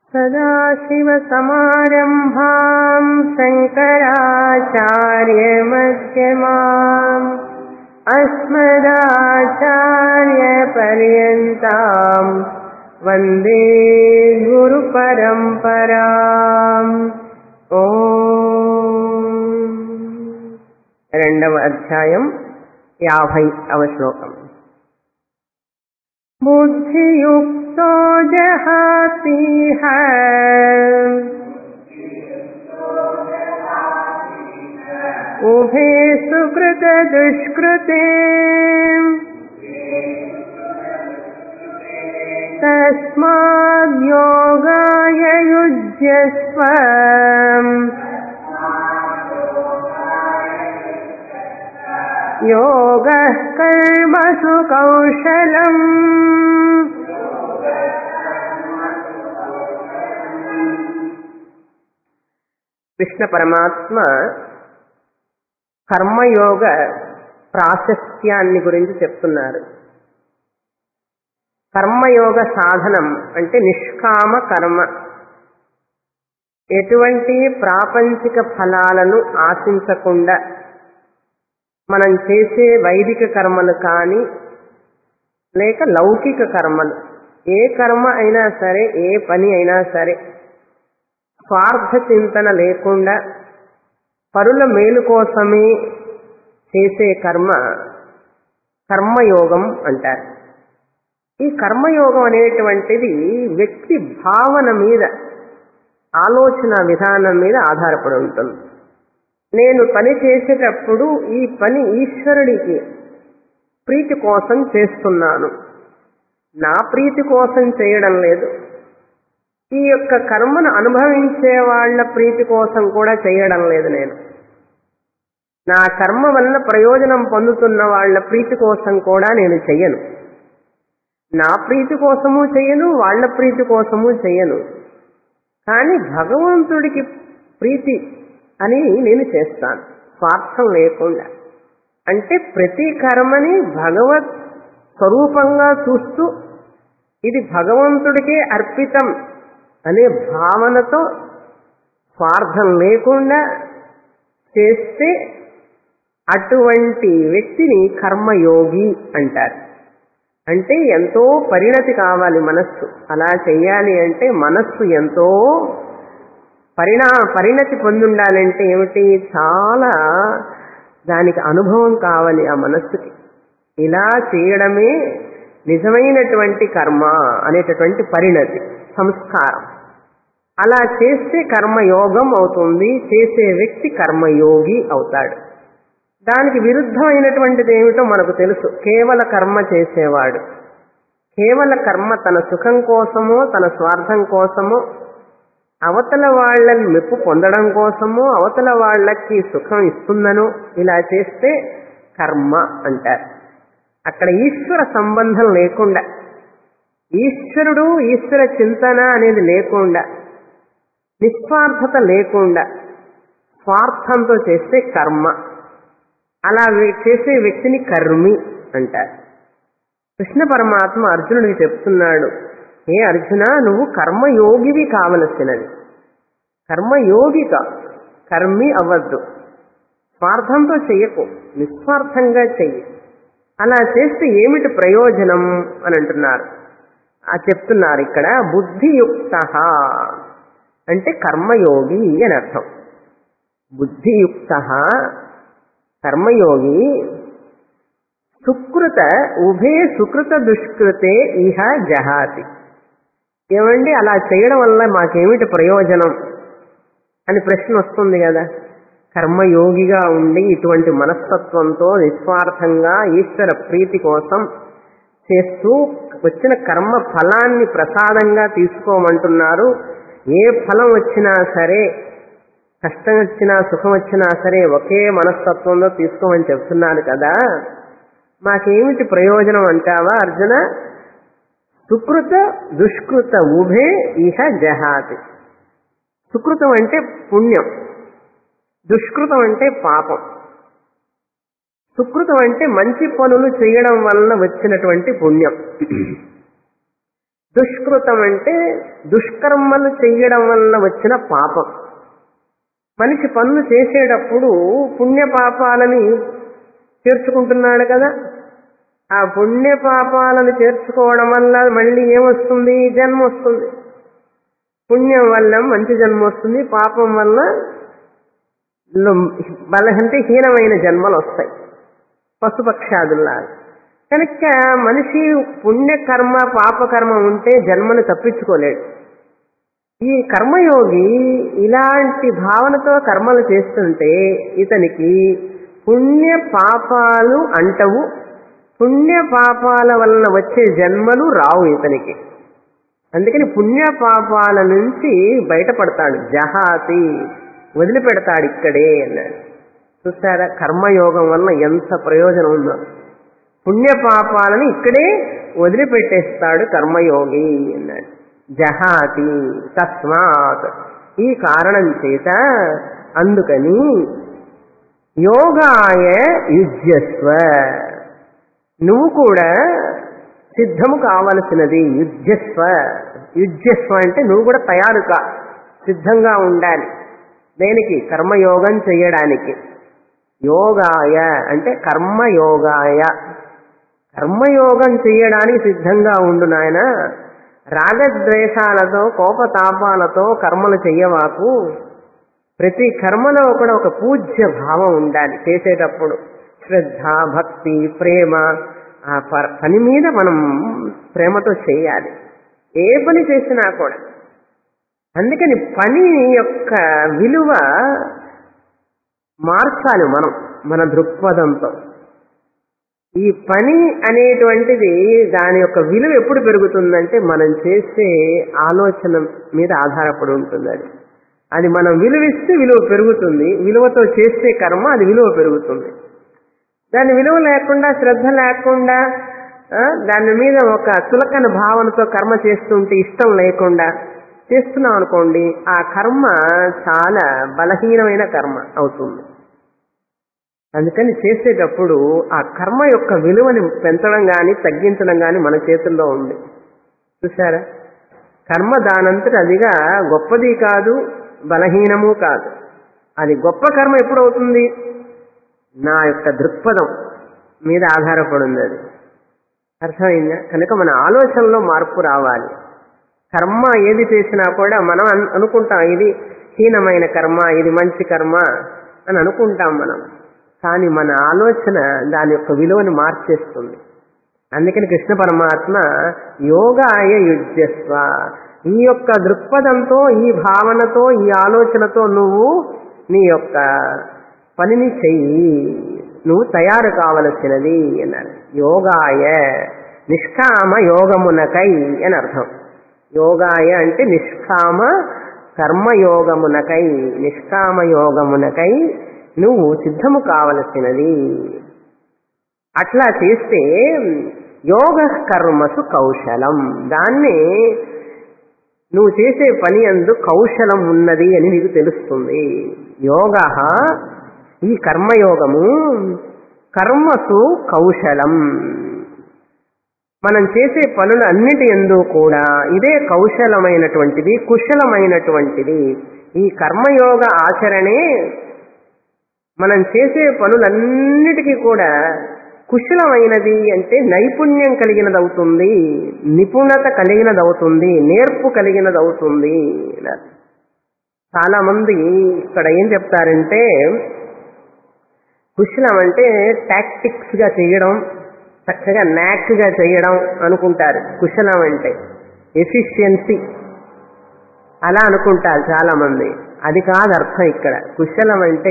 सदाशिवसमारम्भाम् शङ्कराचार्यमध्यमाम् अस्मदाचार्यपर्यन्ताम् वन्दे గురుపరంపరాం ఓ రెండవ అధ్యాయం యాభైవ శ్లోకం బుద్ధియుక్తో జహాతిహ ఉభే సుకృత దుష్కృతే तस्माद्योगाय युज्यस्व योगः कर्मसु कौशलम् కృష్ణ పరమాత్మ కర్మయోగ ప్రాశస్త్యాన్ని గురించి చెప్తున్నారు కర్మయోగ సాధనం అంటే నిష్కామ కర్మ ఎటువంటి ప్రాపంచిక ఫలాలను ఆశించకుండా మనం చేసే వైదిక కర్మలు కానీ లేక లౌకిక కర్మలు ఏ కర్మ అయినా సరే ఏ పని అయినా సరే స్వార్థ చింతన లేకుండా పరుల మేలు కోసమే చేసే కర్మ కర్మయోగం అంటారు ఈ కర్మయోగం అనేటువంటిది వ్యక్తి భావన మీద ఆలోచన విధానం మీద ఆధారపడి ఉంటుంది నేను పని చేసేటప్పుడు ఈ పని ఈశ్వరుడికి ప్రీతి కోసం చేస్తున్నాను నా ప్రీతి కోసం చేయడం లేదు ఈ యొక్క కర్మను అనుభవించే వాళ్ళ ప్రీతి కోసం కూడా చేయడం లేదు నేను నా కర్మ వల్ల ప్రయోజనం పొందుతున్న వాళ్ళ ప్రీతి కోసం కూడా నేను చెయ్యను నా ప్రీతి కోసము చెయ్యను వాళ్ళ ప్రీతి కోసము చెయ్యను కానీ భగవంతుడికి ప్రీతి అని నేను చేస్తాను స్వార్థం లేకుండా అంటే ప్రతి కర్మని భగవత్ స్వరూపంగా చూస్తూ ఇది భగవంతుడికే అర్పితం అనే భావనతో స్వార్థం లేకుండా చేస్తే అటువంటి వ్యక్తిని కర్మయోగి అంటారు అంటే ఎంతో పరిణతి కావాలి మనస్సు అలా చెయ్యాలి అంటే మనస్సు ఎంతో పరిణా పరిణతి పొందుండాలంటే ఏమిటి చాలా దానికి అనుభవం కావాలి ఆ మనస్సుకి ఇలా చేయడమే నిజమైనటువంటి కర్మ అనేటటువంటి పరిణతి సంస్కారం అలా చేస్తే కర్మయోగం అవుతుంది చేసే వ్యక్తి కర్మయోగి అవుతాడు దానికి విరుద్ధమైనటువంటిది ఏమిటో మనకు తెలుసు కేవల కర్మ చేసేవాడు కేవల కర్మ తన సుఖం కోసమో తన స్వార్థం కోసమో అవతల వాళ్ళని మెప్పు పొందడం కోసమో అవతల వాళ్ళకి సుఖం ఇస్తుందనో ఇలా చేస్తే కర్మ అంటారు అక్కడ ఈశ్వర సంబంధం లేకుండా ఈశ్వరుడు ఈశ్వర చింతన అనేది లేకుండా నిస్వార్థత లేకుండా స్వార్థంతో చేస్తే కర్మ అలా చేసే వ్యక్తిని కర్మి అంటారు కృష్ణ పరమాత్మ అర్జునుడికి చెప్తున్నాడు ఏ అర్జున నువ్వు కర్మయోగివి కావలసినది కర్మయోగిక కర్మి అవ్వద్దు స్వార్థంతో చెయ్యకు నిస్వార్థంగా చెయ్యి అలా చేస్తే ఏమిటి ప్రయోజనం అని అంటున్నారు ఆ చెప్తున్నారు ఇక్కడ బుద్ధియుక్త అంటే కర్మయోగి అని అర్థం బుద్ధియుక్త కర్మయోగి సుకృత ఉభే సుకృత దుష్కృతే ఇహ జహాతి ఏమండి అలా చేయడం వల్ల మాకేమిటి ప్రయోజనం అని ప్రశ్న వస్తుంది కదా కర్మయోగిగా ఉండి ఇటువంటి మనస్తత్వంతో నిస్వార్థంగా ఈశ్వర ప్రీతి కోసం చేస్తూ వచ్చిన కర్మ ఫలాన్ని ప్రసాదంగా తీసుకోమంటున్నారు ఏ ఫలం వచ్చినా సరే కష్టం వచ్చినా సుఖం వచ్చినా సరే ఒకే మనస్తత్వంలో తీసుకోమని చెప్తున్నారు కదా మాకేమిటి ప్రయోజనం అంటావా అర్జున సుకృత దుష్కృత ఉభే ఇహ జహాతి సుకృతం అంటే పుణ్యం దుష్కృతం అంటే పాపం సుకృతం అంటే మంచి పనులు చేయడం వలన వచ్చినటువంటి పుణ్యం దుష్కృతం అంటే దుష్కర్మలు చెయ్యడం వల్ల వచ్చిన పాపం మనిషి పనులు చేసేటప్పుడు పుణ్య పాపాలని చేర్చుకుంటున్నాడు కదా ఆ పుణ్య పాపాలను చేర్చుకోవడం వల్ల మళ్ళీ ఏమొస్తుంది జన్మ వస్తుంది పుణ్యం వల్ల మంచి జన్మ వస్తుంది పాపం వల్ల లు- బల అంటే హీనమైన జన్మలు వస్తాయి పశుపక్షాదుల్లాగా కనుక మనిషి పుణ్యకర్మ పాపకర్మ ఉంటే జన్మను తప్పించుకోలేడు ఈ కర్మయోగి ఇలాంటి భావనతో కర్మలు చేస్తుంటే ఇతనికి పుణ్య పాపాలు అంటవు పుణ్య పాపాల వలన వచ్చే జన్మలు రావు ఇతనికి అందుకని పుణ్య పాపాల నుంచి బయటపడతాడు జహాతి వదిలిపెడతాడు ఇక్కడే అన్నాడు చూసారా కర్మయోగం వలన ఎంత ప్రయోజనం ఉందో పుణ్య పాపాలను ఇక్కడే వదిలిపెట్టేస్తాడు కర్మయోగి అన్నాడు జహాతి తస్మాత్ ఈ కారణం చేత అందుకని యోగాయ యుజ్యస్వ నువ్వు కూడా సిద్ధము కావలసినది యుజ్యస్వ యుజ్యస్వ అంటే నువ్వు కూడా తయారు కా సిద్ధంగా ఉండాలి దేనికి కర్మయోగం చేయడానికి యోగాయ అంటే కర్మయోగాయ కర్మయోగం చేయడానికి సిద్ధంగా ఉండు నాయన రాగద్వేషాలతో కోపతాపాలతో కర్మలు చెయ్యవాకు ప్రతి కర్మలో కూడా ఒక పూజ్య భావం ఉండాలి చేసేటప్పుడు శ్రద్ధ భక్తి ప్రేమ ఆ ప- పని మీద మనం ప్రేమతో చేయాలి ఏ పని చేసినా కూడా అందుకని పని యొక్క విలువ మార్చాలి మనం మన దృక్పథంతో ఈ పని అనేటువంటిది దాని యొక్క విలువ ఎప్పుడు పెరుగుతుందంటే మనం చేసే ఆలోచన మీద ఆధారపడి ఉంటుంది అది అది మనం విలువిస్తే విలువ పెరుగుతుంది విలువతో చేసే కర్మ అది విలువ పెరుగుతుంది దాని విలువ లేకుండా శ్రద్ధ లేకుండా ఆ, దాని మీద ఒక చులకన భావనతో కర్మ చేస్తుంటే ఇష్టం లేకుండా చేస్తున్నాం అనుకోండి ఆ కర్మ చాలా బలహీనమైన కర్మ అవుతుంది అందుకని చేసేటప్పుడు ఆ కర్మ యొక్క విలువని పెంచడం గాని తగ్గించడం గాని మన చేతుల్లో ఉంది చూసారా కర్మ దానంతట అదిగా గొప్పది కాదు బలహీనము కాదు అది గొప్ప కర్మ ఎప్పుడు అవుతుంది నా యొక్క దృక్పథం మీద ఆధారపడి ఉంది అది అర్థమైందా కనుక మన ఆలోచనలో మార్పు రావాలి కర్మ ఏది చేసినా కూడా మనం అను- అనుకుంటాం ఇది హీనమైన కర్మ ఇది మంచి కర్మ అని అనుకుంటాం మనం కానీ మన ఆలోచన దాని యొక్క విలువని మార్చేస్తుంది అందుకని కృష్ణ పరమాత్మ యోగాయ యుజ్యస్వ ఈ యొక్క దృక్పథంతో ఈ భావనతో ఈ ఆలోచనతో నువ్వు నీ యొక్క పనిని చెయ్యి నువ్వు తయారు కావలసినది అన్నారు యోగాయ నిష్కామ యోగమునకై అని అర్థం యోగాయ అంటే నిష్కామ కర్మయోగమునకై నిష్కామ యోగమునకై నువ్వు సిద్ధము కావలసినది అట్లా చేస్తే యోగ కర్మసు కౌశలం దాన్ని నువ్వు చేసే పని అందు కౌశలం ఉన్నది అని నీకు తెలుస్తుంది యోగ ఈ కర్మయోగము కర్మసు కౌశలం మనం చేసే పనులు అన్నిటి ఎందు కూడా ఇదే కౌశలమైనటువంటిది కుశలమైనటువంటిది ఈ కర్మయోగ ఆచరణే మనం చేసే పనులన్నిటికీ కూడా కుశలమైనది అంటే నైపుణ్యం కలిగినదవుతుంది నిపుణత కలిగినదవుతుంది నేర్పు కలిగినదవుతుంది అన్నారు. చాలా మంది ఇక్కడ ఏం చెప్తారంటే కుశలం అంటే టాక్టిక్స్ గా చేయడం చక్కగా నాక్ గా చేయడం అనుకుంటారు కుశలం అంటే ఎఫిషియన్సీ అలా అనుకుంటారు చాలా మంది అది కాదు అర్థం ఇక్కడ కుశలం అంటే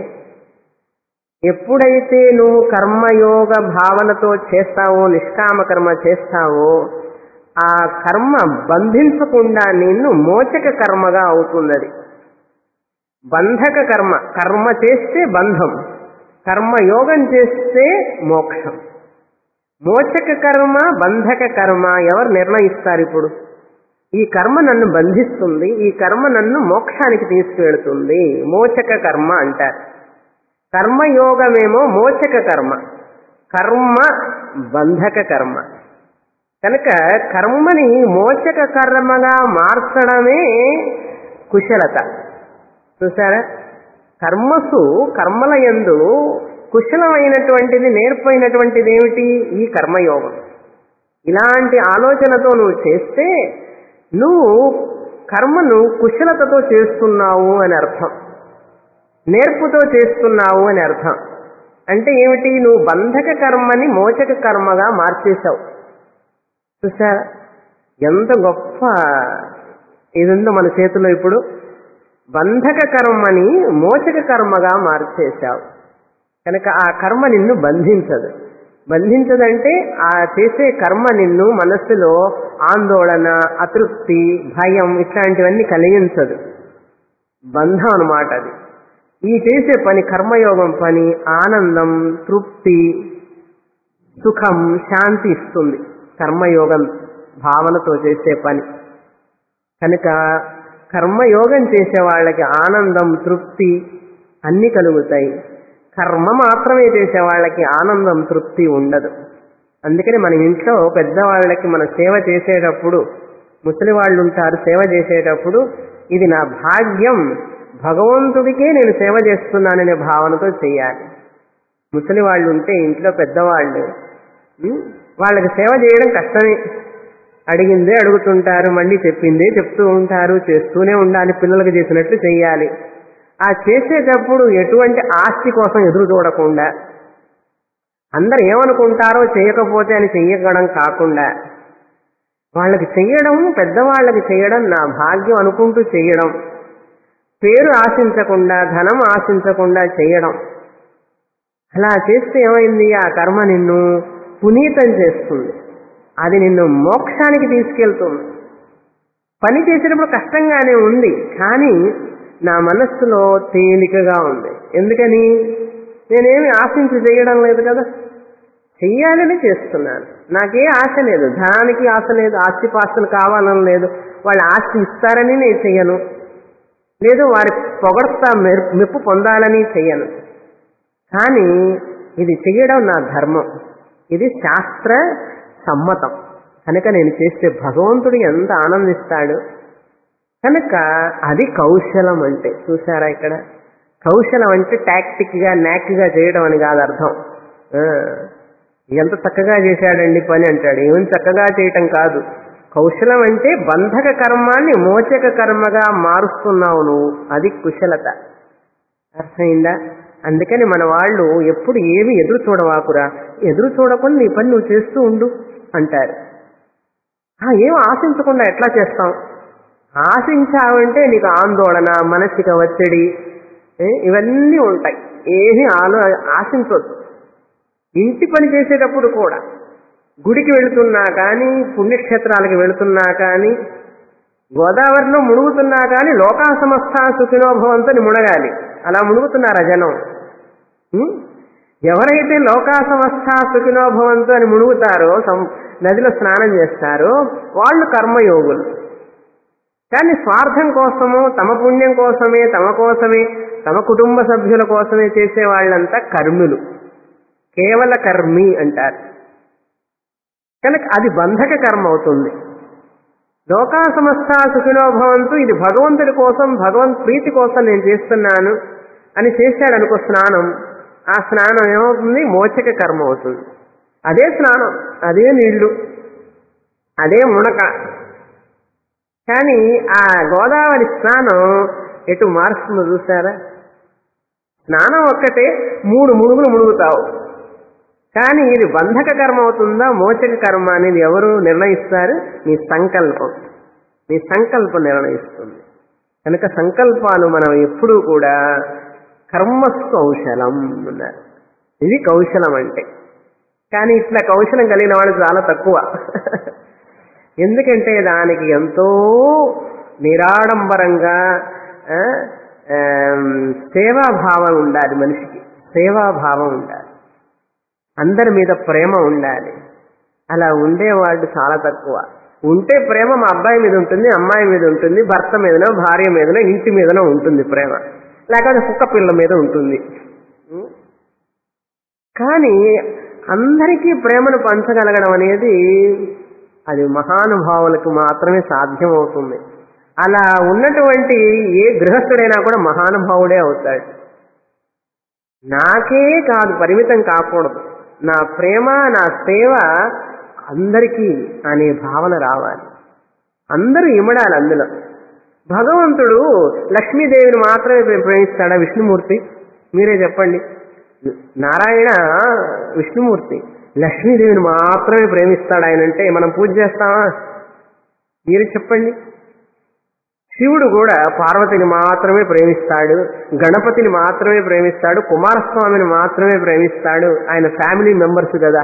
ఎప్పుడైతే నువ్వు కర్మయోగ భావనతో చేస్తావో నిష్కామ కర్మ చేస్తావో ఆ కర్మ బంధించకుండా నిన్ను మోచక కర్మగా అవుతుంది అది బంధక కర్మ కర్మ చేస్తే బంధం కర్మ యోగం చేస్తే మోక్షం మోచక కర్మ బంధక కర్మ ఎవరు నిర్ణయిస్తారు ఇప్పుడు ఈ కర్మ నన్ను బంధిస్తుంది ఈ కర్మ నన్ను మోక్షానికి తీసుకువెళుతుంది మోచక కర్మ అంటారు కర్మయోగమేమో మోచక కర్మ కర్మ బంధక కర్మ కనుక కర్మని మోచక కర్మగా మార్చడమే కుశలత చూసారా కర్మసు కర్మల యందు కుశలమైనటువంటిది నేర్పైనటువంటిది ఏమిటి ఈ కర్మయోగం ఇలాంటి ఆలోచనతో నువ్వు చేస్తే నువ్వు కర్మను కుశలతతో చేస్తున్నావు అని అర్థం నేర్పుతో చేస్తున్నావు అని అర్థం అంటే ఏమిటి నువ్వు బంధక కర్మని మోచక కర్మగా మార్చేశావు చూసారా ఎంత గొప్ప ఇది ఉందో మన చేతిలో ఇప్పుడు బంధక కర్మని మోచక కర్మగా మార్చేశావు కనుక ఆ కర్మ నిన్ను బంధించదు బంధించదంటే ఆ చేసే కర్మ నిన్ను మనస్సులో ఆందోళన అతృప్తి భయం ఇట్లాంటివన్నీ కలిగించదు బంధం అన్నమాట అది ఈ చేసే పని కర్మయోగం పని ఆనందం తృప్తి సుఖం శాంతి ఇస్తుంది కర్మయోగం భావనతో చేసే పని కనుక కర్మయోగం చేసే వాళ్ళకి ఆనందం తృప్తి అన్ని కలుగుతాయి కర్మ మాత్రమే చేసే వాళ్ళకి ఆనందం తృప్తి ఉండదు అందుకని మన ఇంట్లో పెద్దవాళ్ళకి మన సేవ చేసేటప్పుడు ముసలి వాళ్ళు ఉంటారు సేవ చేసేటప్పుడు ఇది నా భాగ్యం భగవంతుడికే నేను సేవ చేస్తున్నాననే భావనతో చేయాలి ముసలి వాళ్ళు ఉంటే ఇంట్లో పెద్దవాళ్ళు ఉం? వాళ్ళకి సేవ చేయడం కష్టమే అడిగిందే అడుగుతుంటారు మళ్ళీ చెప్పిందే చెప్తూ ఉంటారు చేస్తూనే ఉండాలి పిల్లలకు చేసినట్లు చెయ్యాలి ఆ చేసేటప్పుడు ఎటువంటి ఆస్తి కోసం ఎదురు చూడకుండా అందరు ఏమనుకుంటారో చేయకపోతే అని చెయ్యడం కాకుండా వాళ్ళకి చెయ్యడం పెద్దవాళ్ళకి చేయడం నా భాగ్యం అనుకుంటూ చేయడం పేరు ఆశించకుండా ధనం ఆశించకుండా చేయడం అలా చేస్తే ఏమైంది ఆ కర్మ నిన్ను పునీతం చేస్తుంది అది నిన్ను మోక్షానికి తీసుకెళ్తుంది పని చేసేటప్పుడు కష్టంగానే ఉంది కానీ నా మనస్సులో తేలికగా ఉంది ఎందుకని నేనేమి ఆశించి చేయడం లేదు కదా చెయ్యాలని చేస్తున్నాను నాకే ఆశ లేదు ధనానికి ఆశ లేదు ఆస్తిపాస్తులు కావాలని లేదు వాళ్ళు ఆస్తి ఇస్తారని నేను చెయ్యను లేదు వారి పొగడ్తా మెర్- మెప్పు పొందాలని చెయ్యను కానీ ఇది చెయ్యడం నా ధర్మం ఇది శాస్త్ర సమ్మతం కనుక నేను చేస్తే భగవంతుడు ఎంత ఆనందిస్తాడు కనుక అది కౌశలం అంటే చూసారా ఇక్కడ కౌశలం అంటే టాక్టిక్ గా నాక్ గా చేయడం అని కాదు అర్థం ఆ, ఎంత చక్కగా చేశాడండి పని అంటాడు ఏం చక్కగా చేయటం కాదు కౌశలం అంటే బంధక కర్మాన్ని మోచక కర్మగా మారుస్తున్నావు నువ్వు అది కుశలత అర్థమైందా అందుకని మన వాళ్ళు ఎప్పుడు ఏమి ఎదురు చూడవాకురా ఎదురు చూడకుండా నీ పని నువ్వు చేస్తూ ఉండు అంటారు ఆ, ఏం ఆశించకుండా ఎట్లా చేస్తాం ఆశించావంటే నీకు ఆందోళన మానసిక ఒత్తిడి ఏ, ఇవన్నీ ఉంటాయి ఏమీ ఆలో ఆశించవద్దు ఇంటి పని చేసేటప్పుడు కూడా గుడికి వెళుతున్నా కానీ పుణ్యక్షేత్రాలకు వెళుతున్నా కానీ గోదావరిలో మునుగుతున్నా కానీ లోకా సమస్త సుఖినోభవంతో మునగాలి అలా మునుగుతున్నారా జనం ఉం? ఎవరైతే లోకా సమస్త సుఖినోభవంతో అని మునుగుతారో సం- నదిలో స్నానం చేస్తారో వాళ్ళు కర్మయోగులు కానీ స్వార్థం కోసము తమ పుణ్యం కోసమే తమ కోసమే తమ కుటుంబ సభ్యుల కోసమే చేసే వాళ్ళంతా కర్ములు కేవల కర్మి అంటారు కనుక అది బంధక కర్మ అవుతుంది లోకా సమస్త సుఖినోభవంతు ఇది భగవంతుడి కోసం భగవంత్ ప్రీతి కోసం నేను చేస్తున్నాను అని చేశాడు అనుకో స్నానం ఆ స్నానం ఏమవుతుంది మోచక కర్మ అవుతుంది అదే స్నానం అదే నీళ్లు అదే మునక కానీ ఆ గోదావరి స్నానం ఎటు మారుస్తుందో చూసారా స్నానం ఒక్కటే మూడు మునుగులు మునుగుతావు కానీ ఇది బంధక కర్మ అవుతుందా మోచక కర్మ అనేది ఎవరు నిర్ణయిస్తారు నీ సంకల్పం నీ సంకల్పం నిర్ణయిస్తుంది కనుక సంకల్పాలు మనం ఎప్పుడూ కూడా కర్మ కౌశలం అన్నారు ఇది కౌశలం అంటే కానీ ఇట్లా కౌశలం కలిగిన వాళ్ళు చాలా తక్కువ ఎందుకంటే దానికి ఎంతో నిరాడంబరంగా ఆ, ఆమ్, సేవాభావం ఉండాలి మనిషికి సేవాభావం ఉండాలి అందరి మీద ప్రేమ ఉండాలి అలా ఉండేవాళ్ళు చాలా తక్కువ ఉంటే ప్రేమ మా అబ్బాయి మీద ఉంటుంది అమ్మాయి మీద ఉంటుంది భర్త మీదనో భార్య మీదనో ఇంటి మీదనో ఉంటుంది ప్రేమ లేకపోతే కుక్క పిల్ల మీద ఉంటుంది ఉం? కానీ అందరికీ ప్రేమను పంచగలగడం అనేది అది మహానుభావులకు మాత్రమే సాధ్యమవుతుంది అలా ఉన్నటువంటి ఏ గృహస్థుడైనా కూడా మహానుభావుడే అవుతాడు నాకే కాదు పరిమితం కాకూడదు నా ప్రేమ నా సేవ అందరికీ అనే భావన రావాలి అందరూ ఇమడాలి అందులో భగవంతుడు లక్ష్మీదేవిని మాత్రమే ప్రే- ప్రేమిస్తాడా విష్ణుమూర్తి మీరే చెప్పండి నారాయణ విష్ణుమూర్తి లక్ష్మీదేవిని మాత్రమే ప్రేమిస్తాడు ఆయన అంటే మనం పూజ చేస్తామా మీరు చెప్పండి శివుడు కూడా పార్వతిని మాత్రమే ప్రేమిస్తాడు గణపతిని మాత్రమే ప్రేమిస్తాడు కుమారస్వామిని మాత్రమే ప్రేమిస్తాడు ఆయన ఫ్యామిలీ మెంబర్స్ కదా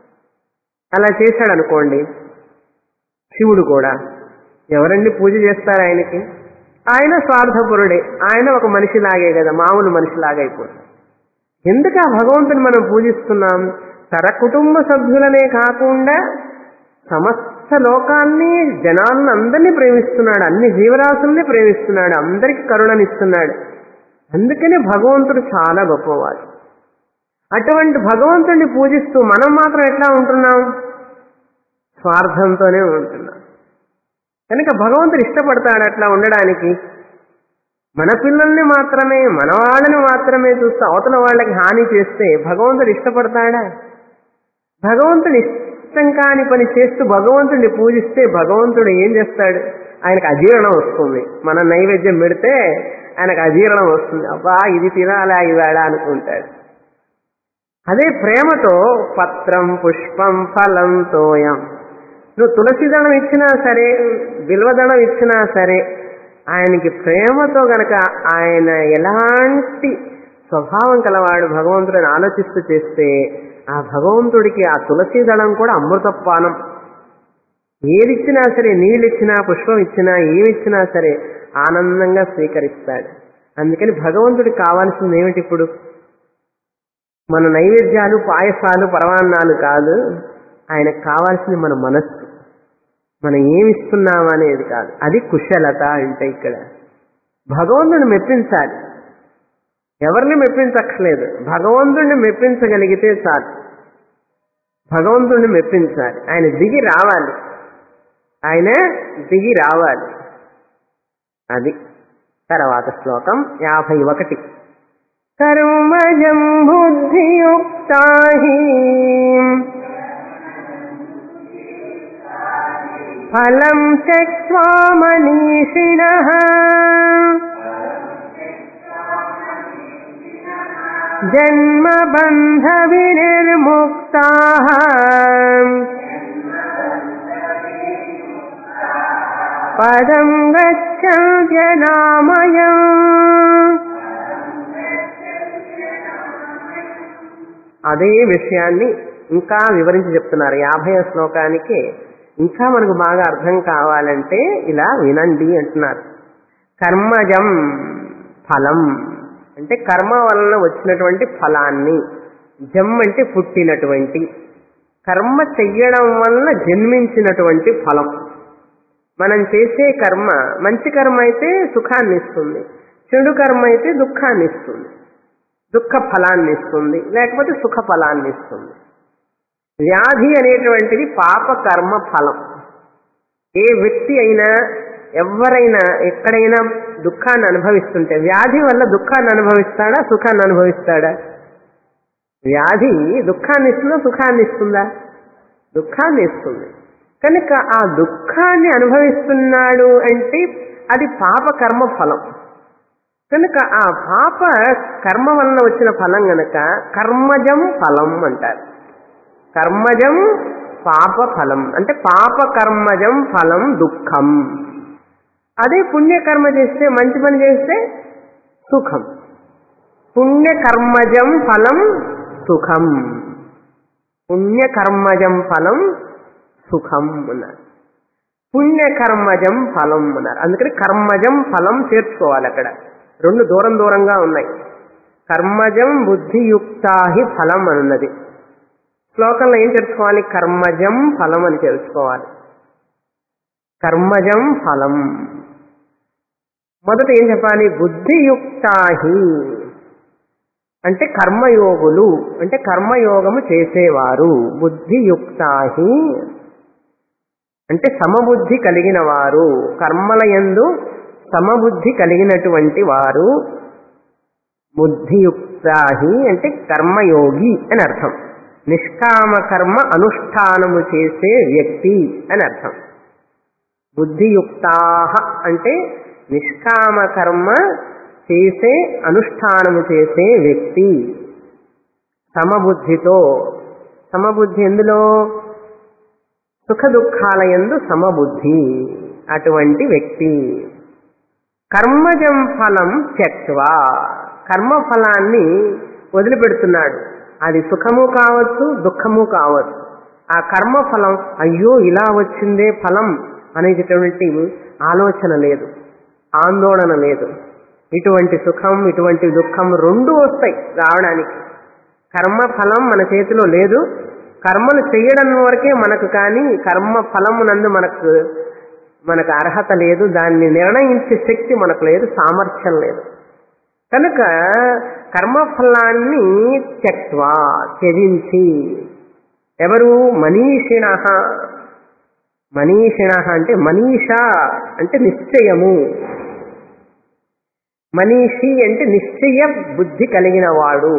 అలా చేశాడు అనుకోండి శివుడు కూడా ఎవరండి పూజ చేస్తారు ఆయనకి ఆయన స్వార్థపరుడే ఆయన ఒక మనిషిలాగే కదా మామూలు మనిషిలాగా అయిపోతుంది ఎందుకు ఆ భగవంతుని మనం పూజిస్తున్నాం తన కుటుంబ సభ్యులనే కాకుండా సమస్త లోకాన్ని జనాలను అందరినీ ప్రేమిస్తున్నాడు అన్ని జీవరాశుల్ని ప్రేమిస్తున్నాడు అందరికి కరుణనిస్తున్నాడు అందుకనే భగవంతుడు చాలా గొప్పవాడు అటువంటి భగవంతుడిని పూజిస్తూ మనం మాత్రం ఎట్లా ఉంటున్నాం స్వార్థంతోనే ఉంటున్నాం కనుక భగవంతుడు ఇష్టపడతాడు అట్లా ఉండడానికి మన పిల్లల్ని మాత్రమే మన వాళ్ళని మాత్రమే చూస్తూ అవతల వాళ్ళకి హాని చేస్తే భగవంతుడు ఇష్టపడతాడా భగవంతుడు ఇష్టం కాని పని చేస్తూ భగవంతుడిని పూజిస్తే భగవంతుడు ఏం చేస్తాడు ఆయనకు అజీర్ణం వస్తుంది మన నైవేద్యం పెడితే ఆయనకు అజీర్ణం వస్తుంది అబ్బా ఇది తినాలా ఇవాళ అనుకుంటాడు అదే ప్రేమతో పత్రం పుష్పం ఫలం తోయం నువ్వు తులసి దళం ఇచ్చినా సరే బిల్వదళం ఇచ్చినా సరే ఆయనకి ప్రేమతో గనక ఆయన ఎలాంటి స్వభావం కలవాడు భగవంతుడిని ఆలోచిస్తూ చేస్తే ఆ భగవంతుడికి ఆ తులసి దళం కూడా అమృతపానం ఏదిచ్చినా సరే నీళ్ళిచ్చినా పుష్పం ఇచ్చినా ఏమిచ్చినా సరే ఆనందంగా స్వీకరిస్తాడు అందుకని భగవంతుడికి కావాల్సింది ఏమిటి ఇప్పుడు మన నైవేద్యాలు పాయసాలు పరమాన్నాలు కాదు ఆయనకు కావాల్సింది మన మనస్సు మనం ఏమిస్తున్నాం అనేది కాదు అది కుశలత అంటే ఇక్కడ భగవంతుని మెప్పించాలి ఎవరిని మెప్పించక్కర్లేదు భగవంతుడిని మెప్పించగలిగితే చాలు భగవంతుడిని మెప్పించాలి ఆయన దిగి రావాలి ఆయన దిగి రావాలి అది తర్వాత శ్లోకం యాభై ఒకటి కర్మజం బుద్ధియుక్తా ఫలం త్యక్వా మనీషిణ జన్మబంధ వినిర్ముక్తా పదం గచ్చనామయం అదే విషయాన్ని ఇంకా వివరించి చెప్తున్నారు యాభై శ్లోకానికి ఇంకా మనకు బాగా అర్థం కావాలంటే ఇలా వినండి అంటున్నారు కర్మజం ఫలం అంటే కర్మ వలన వచ్చినటువంటి ఫలాన్ని జమ్ అంటే పుట్టినటువంటి కర్మ చెయ్యడం వలన జన్మించినటువంటి ఫలం మనం చేసే కర్మ మంచి కర్మ అయితే సుఖాన్ని ఇస్తుంది చెడు కర్మ అయితే దుఃఖాన్ని ఇస్తుంది దుఃఖ ఫలాన్ని ఇస్తుంది లేకపోతే సుఖ ఫలాన్ని ఇస్తుంది వ్యాధి అనేటువంటిది పాప కర్మ ఫలం ఏ వ్యక్తి అయినా ఎవరైనా ఎక్కడైనా దుఃఖాన్ని అనుభవిస్తుంటే వ్యాధి వల్ల దుఃఖాన్ని అనుభవిస్తాడా సుఖాన్ని అనుభవిస్తాడా వ్యాధి దుఃఖాన్ని ఇస్తుందా సుఖాన్ని ఇస్తుందా దుఃఖాన్ని ఇస్తుంది కనుక ఆ దుఃఖాన్ని అనుభవిస్తున్నాడు అంటే అది పాప కర్మ ఫలం కనుక ఆ పాప కర్మ వలన వచ్చిన ఫలం గనక కర్మజం ఫలం అంటారు కర్మజం పాప ఫలం అంటే పాప కర్మజం ఫలం దుఃఖం అదే పుణ్యకర్మ చేస్తే మంచి పని చేస్తే సుఖం పుణ్యకర్మజం ఫలం సుఖం పుణ్యకర్మజం ఫలం సుఖం అన్నారు పుణ్యకర్మజం ఫలం అన్నారు అందుకని కర్మజం ఫలం చేర్చుకోవాలి అక్కడ రెండు దూరం దూరంగా ఉన్నాయి కర్మజం బుద్ధియుక్తాహి ఫలం అనున్నది శ్లోకంలో ఏం తెలుసుకోవాలి కర్మజం ఫలం అని తెలుసుకోవాలి కర్మజం ఫలం మొదట ఏం చెప్పాలి బుద్ధియుక్తాహి అంటే కర్మయోగులు అంటే కర్మయోగము చేసేవారు బుద్ధియుక్తాహి అంటే సమబుద్ధి కలిగిన వారు కర్మల యందు సమబుద్ధి కలిగినటువంటి వారు బుద్ధియుక్తాహి అంటే కర్మయోగి అని అర్థం నిష్కామ కర్మ అనుష్ఠానము చేసే వ్యక్తి అని అర్థం బుద్ధియుక్తాహ అంటే నిష్కామ కర్మ చేసే అనుష్ఠానము చేసే వ్యక్తి సమబుద్ధితో సమబుద్ధి ఎందులో సుఖ దుఃఖాల యందు సమబుద్ధి అటువంటి వ్యక్తి కర్మజం ఫలం త్యక్వా కర్మఫలాన్ని వదిలిపెడుతున్నాడు అది సుఖము కావచ్చు దుఃఖము కావచ్చు ఆ కర్మఫలం అయ్యో ఇలా వచ్చిందే ఫలం అనేటటువంటి ఆలోచన లేదు ఆందోళన లేదు ఇటువంటి సుఖం ఇటువంటి దుఃఖం రెండు వస్తాయి రావడానికి కర్మ ఫలం మన చేతిలో లేదు కర్మలు చేయడం వరకే మనకు కానీ కర్మ ఫలమునందు మనకు మనకు అర్హత లేదు దాన్ని నిర్ణయించే శక్తి మనకు లేదు సామర్థ్యం లేదు కనుక కర్మఫలాన్ని త్యక్వా త్యజించి ఎవరు మనీషిణ మనీషిణ అంటే మనీష అంటే నిశ్చయము మనీషి అంటే నిశ్చయ బుద్ధి కలిగిన వాడు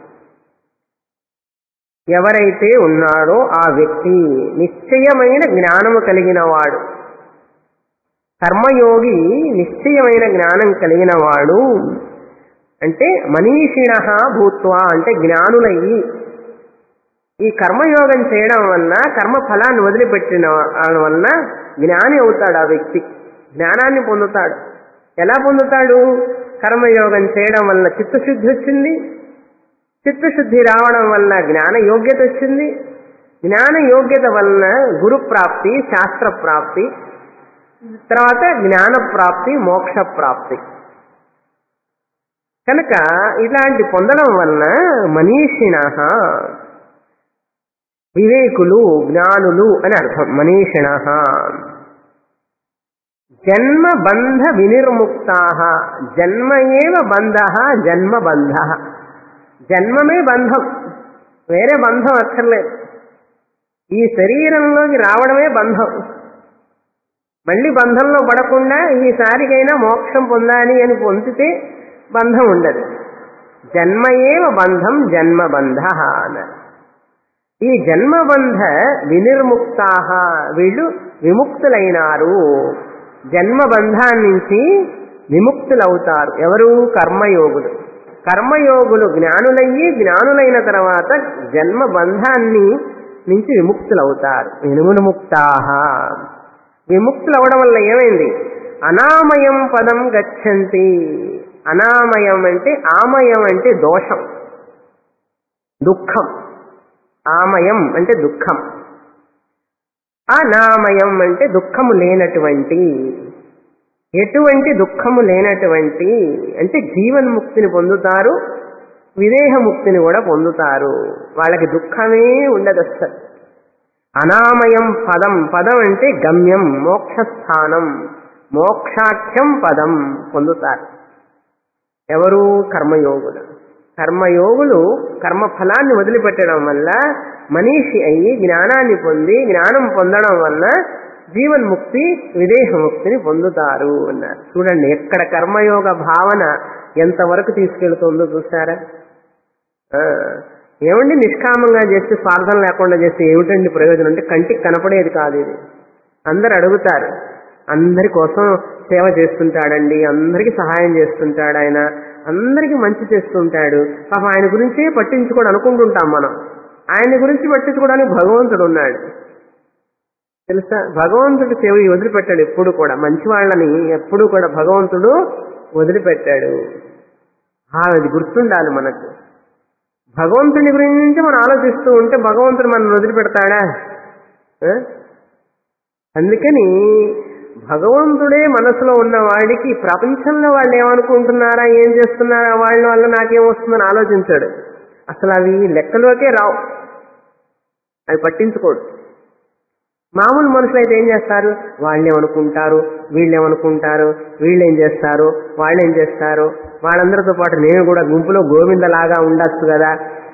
ఎవరైతే ఉన్నాడో ఆ వ్యక్తి నిశ్చయమైన జ్ఞానము కలిగిన వాడు కర్మయోగి నిశ్చయమైన జ్ఞానం కలిగిన వాడు అంటే మనీషిణ భూత్వా అంటే జ్ఞానులయ్యి ఈ కర్మయోగం చేయడం వలన కర్మ ఫలాన్ని వదిలిపెట్టిన వలన జ్ఞాని అవుతాడు ఆ వ్యక్తి జ్ఞానాన్ని పొందుతాడు ఎలా పొందుతాడు కర్మయోగం చేయడం వల్ల చిత్తశుద్ధి వచ్చింది చిత్తశుద్ధి రావడం వల్ల జ్ఞాన యోగ్యత వచ్చింది జ్ఞాన యోగ్యత వలన గురు ప్రాప్తి శాస్త్ర ప్రాప్తి తర్వాత జ్ఞాన ప్రాప్తి మోక్ష ప్రాప్తి కనుక ఇలాంటి పొందడం వలన మనీషిణ వివేకులు జ్ఞానులు అని అర్థం మనీషిణ జన్మ బంధ వినిర్ముక్తా జన్మ ఏవ బంధ జన్మ బంధ జన్మమే బంధం వేరే బంధం అక్కర్లేదు ఈ శరీరంలోకి రావడమే బంధం మళ్ళీ బంధంలో పడకుండా ఈసారికైనా మోక్షం పొందాలి అని పొందితే బంధం ఉండదు జన్మయేవ బంధం జన్మబంధ అన్నారు ఈ జన్మబంధ వినిర్ముక్తా వీళ్ళు విముక్తులైనారు జన్మబంధాన్ని నుంచి విముక్తులవుతారు ఎవరు కర్మయోగులు కర్మయోగులు జ్ఞానులయ్యి జ్ఞానులైన తర్వాత జన్మ బంధాన్ని నుంచి విముక్తులవుతారు వినుముక్తాహ విముక్తులవడం వల్ల ఏమైంది అనామయం పదం గచ్చంతి అనామయం అంటే ఆమయం అంటే దోషం దుఃఖం ఆమయం అంటే దుఃఖం అనామయం అంటే దుఃఖము లేనటువంటి ఎటువంటి దుఃఖము లేనటువంటి అంటే జీవన్ముక్తిని పొందుతారు విదేహముక్తిని కూడా పొందుతారు వాళ్ళకి దుఃఖమే ఉండదు అసలు అనామయం పదం పదం అంటే గమ్యం మోక్షస్థానం మోక్షాఖ్యం పదం పొందుతారు ఎవరు కర్మయోగులు కర్మయోగులు కర్మఫలాన్ని వదిలిపెట్టడం వల్ల మనీషి అయ్యి జ్ఞానాన్ని పొంది జ్ఞానం పొందడం వల్ల జీవన్ముక్తి విదేహముక్తిని పొందుతారు అన్నారు చూడండి ఎక్కడ కర్మయోగ భావన ఎంతవరకు తీసుకెళ్తుందో చూసారా ఆ, ఏమండి నిష్కామంగా చేస్తే స్వార్థం లేకుండా చేస్తే ఏమిటండి ప్రయోజనం అంటే కంటికి కనపడేది కాదు ఇది అందరు అడుగుతారు అందరి కోసం సేవ చేస్తుంటాడండి అందరికీ సహాయం చేస్తుంటాడు ఆయన అందరికీ మంచి చేస్తుంటాడు పాప ఆయన గురించే పట్టించుకోడు అనుకుంటుంటాం మనం ఆయన గురించి పట్టించుకోవడానికి భగవంతుడు ఉన్నాడు తెలుసా భగవంతుడి సేవ వదిలిపెట్టాడు ఎప్పుడు కూడా మంచి వాళ్ళని ఎప్పుడు కూడా భగవంతుడు వదిలిపెట్టాడు ఆ, అది గుర్తుండాలి మనకు భగవంతుని గురించి మనం ఆలోచిస్తూ ఉంటే భగవంతుడు మనం వదిలిపెడతాడా ఆ? అందుకని భగవంతుడే మనసులో ఉన్న వాడికి ప్రపంచంలో వాళ్ళు ఏమనుకుంటున్నారా ఏం చేస్తున్నారా వాళ్ళ వల్ల నాకేం వస్తుందని ఆలోచించాడు అసలు అవి లెక్కలోకే రావు అవి పట్టించుకోడు మామూలు మనుషులు అయితే ఏం చేస్తారు వాళ్ళేమనుకుంటారు వీళ్ళేమనుకుంటారు వీళ్ళేం చేస్తారు వాళ్ళేం చేస్తారు వాళ్ళందరితో పాటు నేను కూడా గుంపులో గోవిందలాగా ఉండొచ్చు కదా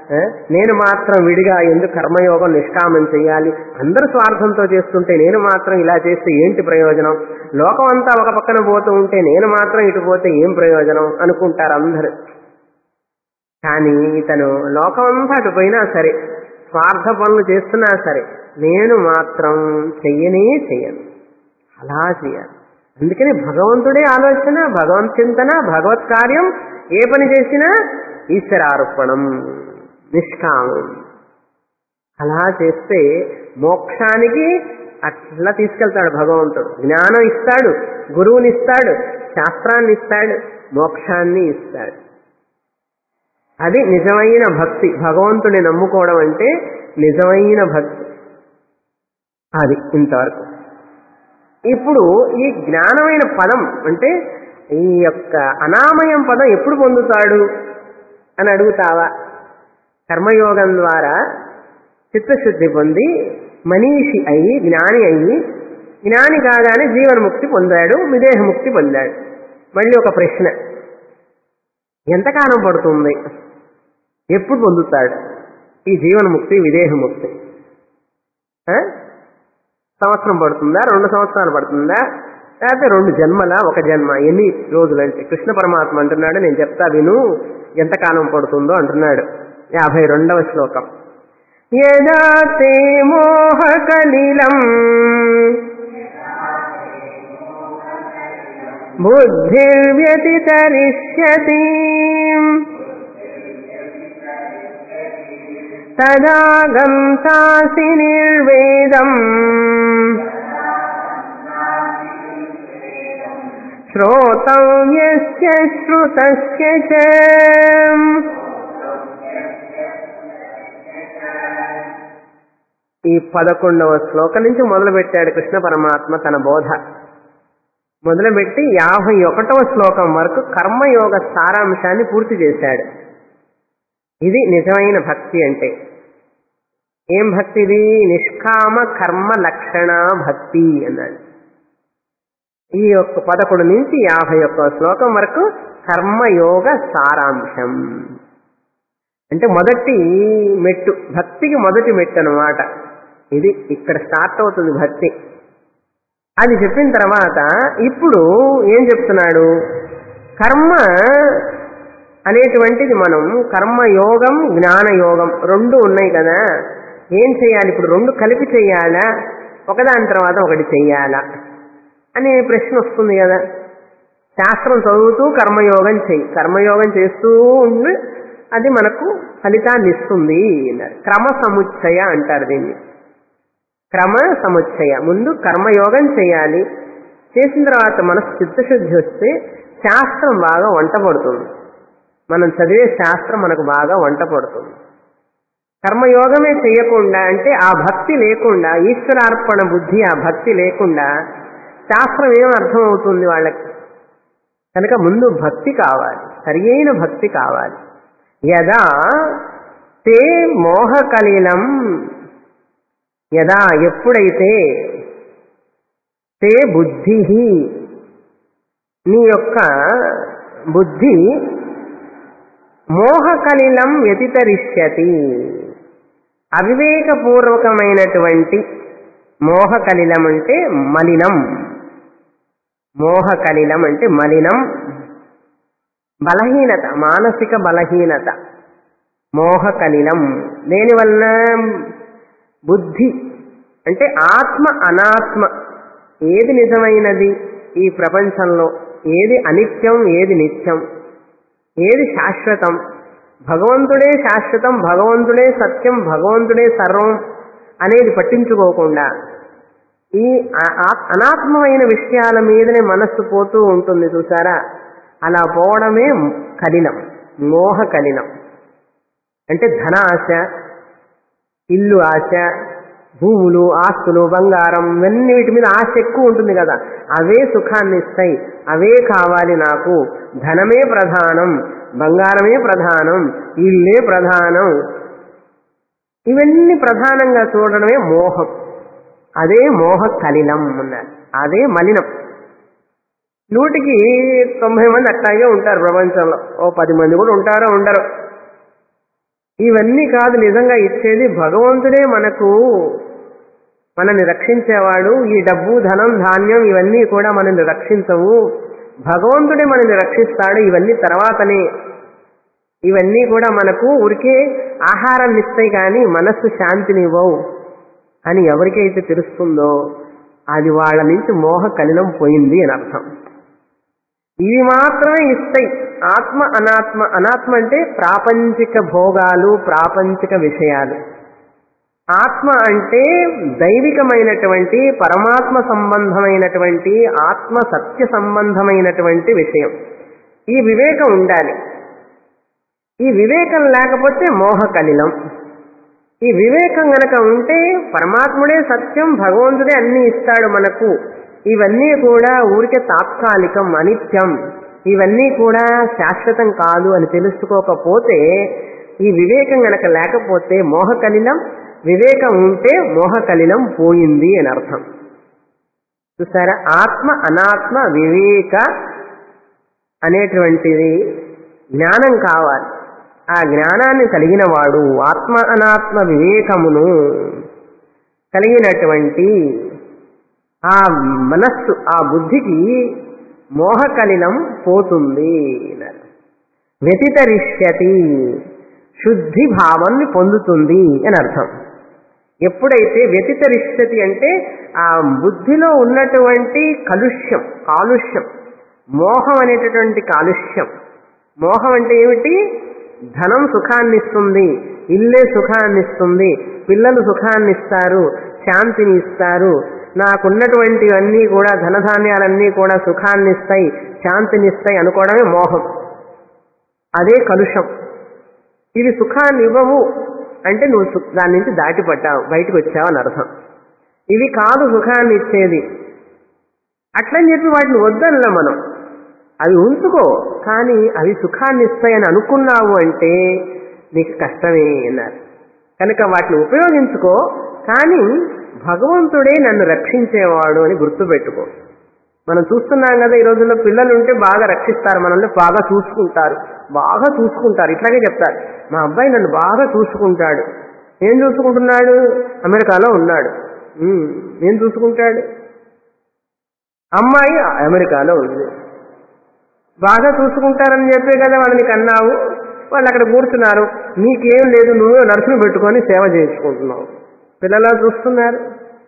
ఆ, నేను మాత్రం విడిగా ఎందుకు కర్మయోగం నిష్కామం చేయాలి అందరూ స్వార్థంతో చేస్తుంటే నేను మాత్రం ఇలా చేస్తే ఏంటి ప్రయోజనం లోకం అంతా ఒక పక్కన పోతూ ఉంటే నేను మాత్రం ఇటు పోతే ఏం ప్రయోజనం అనుకుంటారు అందరు కానీ ఇతను లోకం అంతా అటు పోయినా సరే స్వార్థ పనులు చేస్తున్నా సరే నేను మాత్రం చెయ్యనే చెయ్యను అలా చేయాలి అందుకని భగవంతుడే ఆలోచన భగవంత్ చింతన భగవత్ కార్యం ఏ పని చేసినా ఈశ్వరార్పణం నిష్కామం అలా చేస్తే మోక్షానికి అట్లా తీసుకెళ్తాడు భగవంతుడు జ్ఞానం ఇస్తాడు గురువుని ఇస్తాడు శాస్త్రాన్ని ఇస్తాడు మోక్షాన్ని ఇస్తాడు అది నిజమైన భక్తి భగవంతుని నమ్ముకోవడం అంటే నిజమైన భక్తి అది ఇంతవరకు ఇప్పుడు ఈ జ్ఞానమైన పదం అంటే ఈ యొక్క అనామయం పదం ఎప్పుడు పొందుతాడు అని అడుగుతావా కర్మయోగం ద్వారా చిత్తశుద్ధి పొంది మనీషి అయి జ్ఞాని అయి జ్ఞాని కాగానే జీవన్ముక్తి పొందాడు విదేహముక్తి పొందాడు మళ్ళీ ఒక ప్రశ్న ఎంతకాలం పడుతుంది ఎప్పుడు పొందుతాడు ఈ జీవన్ముక్తి విదేహముక్తి ఆ? సంవత్సరం పడుతుందా రెండు సంవత్సరాలు పడుతుందా లేకపోతే రెండు జన్మల ఒక జన్మ ఎన్ని రోజులంటే కృష్ణ పరమాత్మ అంటున్నాడు నేను చెప్తా విను ఎంతకాలం పడుతుందో అంటున్నాడు యాభై రెండవ శ్లోకం యదా తే మోహకలిలం బుద్ధిర్వ్యతితరిష్యతి తదా గంతాసి నిర్వేదం శ్రోతవ్యస్య శ్రుతస్య చ ఈ పదకొండవ శ్లోకం నుంచి మొదలుపెట్టాడు కృష్ణ పరమాత్మ తన బోధ మొదలుపెట్టి యాభై ఒకటవ శ్లోకం వరకు కర్మయోగ సారాంశాన్ని పూర్తి చేశాడు ఇది నిజమైన భక్తి అంటే ఏం భక్తి ఇది నిష్కామ కర్మ లక్షణ భక్తి అన్నాడు ఈ యొక్క పదకొండు నుంచి యాభై ఒక్క శ్లోకం వరకు కర్మయోగ సారాంశం అంటే మొదటి మెట్టు భక్తికి మొదటి మెట్టు అన్నమాట ఇది ఇక్కడ స్టార్ట్ అవుతుంది భక్తి అది చెప్పిన తర్వాత ఇప్పుడు ఏం చెప్తున్నాడు కర్మ అనేటువంటిది మనం కర్మయోగం జ్ఞానయోగం రెండు ఉన్నాయి కదా ఏం చేయాలి ఇప్పుడు రెండు కలిపి చేయాలా ఒకదాని తర్వాత ఒకటి చెయ్యాలా అనే ప్రశ్న వస్తుంది కదా శాస్త్రం చదువుతూ కర్మయోగం చెయ్యి కర్మయోగం చేస్తూ ఉండి అది మనకు ఫలితాన్ని ఇస్తుంది అన్నారు క్రమ సముచ్చయ అంటారు దీన్ని క్రమ సముచ్చయ ముందు కర్మయోగం చేయాలి చేసిన తర్వాత మనసు చిత్తశుద్ధి వస్తే శాస్త్రం బాగా వంట పడుతుంది మనం చదివే శాస్త్రం మనకు బాగా వంట పడుతుంది కర్మయోగమే చేయకుండా అంటే ఆ భక్తి లేకుండా ఈశ్వరార్పణ బుద్ధి ఆ భక్తి లేకుండా శాస్త్రం ఏం అర్థమవుతుంది వాళ్ళకి కనుక ముందు భక్తి కావాలి సరియైన భక్తి కావాలి యదా తే మోహకలిలం యదా ఎప్పుడైతే తే బుద్ధి నీ యొక్క బుద్ధి మోహకలిలం వ్యతితరిష్యతి అవివేకపూర్వకమైనటువంటి మోహకలిలం అంటే మలినం మోహకలిలం అంటే మలినం బలహీనత మానసిక బలహీనత మోహకలిలం దేనివల్ల బుద్ధి అంటే ఆత్మ అనాత్మ ఏది నిజమైనది ఈ ప్రపంచంలో ఏది అనిత్యం ఏది నిత్యం ఏది శాశ్వతం భగవంతుడే శాశ్వతం భగవంతుడే సత్యం భగవంతుడే సర్వం అనేది పట్టించుకోకుండా ఈ ఆ- ఆ- అనాత్మమైన విషయాల మీదనే మనస్సు పోతూ ఉంటుంది చూసారా అలా పోవడమే కలినం మోహ కలినం అంటే ధన ఆశ ఇల్లు ఆశ భూములు ఆస్తులు బంగారం ఇవన్నీ వీటి మీద ఆశ ఎక్కువ ఉంటుంది కదా అవే సుఖాన్ని ఇస్తాయి అవే కావాలి నాకు ధనమే ప్రధానం బంగారమే ప్రధానం ఇల్లే ప్రధానం ఇవన్నీ ప్రధానంగా చూడడమే మోహం అదే మోహ కలిలం అన్నారు అదే మలినం నూటికి తొంభై మంది అట్లాగే ఉంటారు ప్రపంచంలో ఓ పది మంది కూడా ఉంటారో ఉండరు ఇవన్నీ కాదు నిజంగా ఇచ్చేది భగవంతుడే మనకు మనల్ని రక్షించేవాడు ఈ డబ్బు ధనం ధాన్యం ఇవన్నీ కూడా మనల్ని రక్షించవు భగవంతుడే మనల్ని రక్షిస్తాడు ఇవన్నీ తర్వాతనే ఇవన్నీ కూడా మనకు ఊరికే ఆహారాన్ని ఇస్తాయి కానీ మనస్సు శాంతినివ్వవు అని ఎవరికైతే తెలుస్తుందో అది వాళ్ళ నుంచి మోహ కలిలం పోయింది అని అర్థం ఇవి మాత్రమే ఇస్తాయి ఆత్మ అనాత్మ అనాత్మ అంటే ప్రాపంచిక భోగాలు ప్రాపంచిక విషయాలు ఆత్మ అంటే దైవికమైనటువంటి పరమాత్మ సంబంధమైనటువంటి ఆత్మ సత్య సంబంధమైనటువంటి విషయం ఈ వివేకం ఉండాలి ఈ వివేకం లేకపోతే మోహ కలిలం ఈ వివేకం గనక ఉంటే పరమాత్ముడే సత్యం భగవంతుడే అన్ని ఇస్తాడు మనకు ఇవన్నీ కూడా ఊరికే తాత్కాలికం అనిత్యం ఇవన్నీ కూడా శాశ్వతం కాదు అని తెలుసుకోకపోతే ఈ వివేకం గనక లేకపోతే మోహ కలిలం వివేకం ఉంటే మోహ కలిలం పోయింది అని అర్థం చూసారా ఆత్మ అనాత్మ వివేక అనేటువంటిది జ్ఞానం కావాలి ఆ జ్ఞానాన్ని కలిగిన వాడు ఆత్మ అనాత్మ వివేకమును కలిగినటువంటి ఆ మనస్సు ఆ బుద్ధికి మోహకలిలం పోతుంది వ్యతితరిష్యతి శుద్ధి భావాన్ని పొందుతుంది అని అర్థం ఎప్పుడైతే వ్యతితరిష్యతి అంటే ఆ బుద్ధిలో ఉన్నటువంటి కలుష్యం కాలుష్యం మోహం అనేటటువంటి కాలుష్యం మోహం అంటే ఏమిటి ధనం సుఖాన్ని ఇస్తుంది ఇల్లే సుఖాన్ని ఇస్తుంది పిల్లలు సుఖాన్ని ఇస్తారు శాంతిని ఇస్తారు నాకున్నటువంటివన్నీ కూడా ధనధాన్యాలన్నీ కూడా సుఖాన్ని ఇస్తాయి శాంతిని ఇస్తాయి అనుకోవడమే మోహం అదే కలుషం ఇవి సుఖాన్ని ఇవ్వవు అంటే నువ్వు సు- దాని నుంచి దాటిపడ్డావు బయటకు వచ్చావు అని అర్థం ఇవి కాదు సుఖాన్ని ఇచ్చేది అట్లని చెప్పి వాటిని వద్దనలే మనం అవి ఉంచుకో కానీ అవి సుఖాన్ని ఇస్తాయని అనుకున్నావు అంటే నీకు కష్టమే అన్నారు కనుక వాటిని ఉపయోగించుకో కానీ భగవంతుడే నన్ను రక్షించేవాడు అని గుర్తుపెట్టుకో మనం చూస్తున్నాం కదా ఈ రోజుల్లో పిల్లలు ఉంటే బాగా రక్షిస్తారు మనల్ని బాగా చూసుకుంటారు బాగా చూసుకుంటారు ఇట్లాగే చెప్తారు మా అబ్బాయి నన్ను బాగా చూసుకుంటాడు ఏం చూసుకుంటున్నాడు అమెరికాలో ఉన్నాడు ఉమ్, ఏం చూసుకుంటాడు అమ్మాయి అమెరికాలో ఉంది బాగా చూసుకుంటారని చెప్పే కదా వాళ్ళని కన్నావు వాళ్ళు అక్కడ కూర్చున్నారు నీకేం లేదు నువ్వు నర్సును పెట్టుకొని సేవ చేయించుకుంటున్నావు పిల్లలా చూస్తున్నారు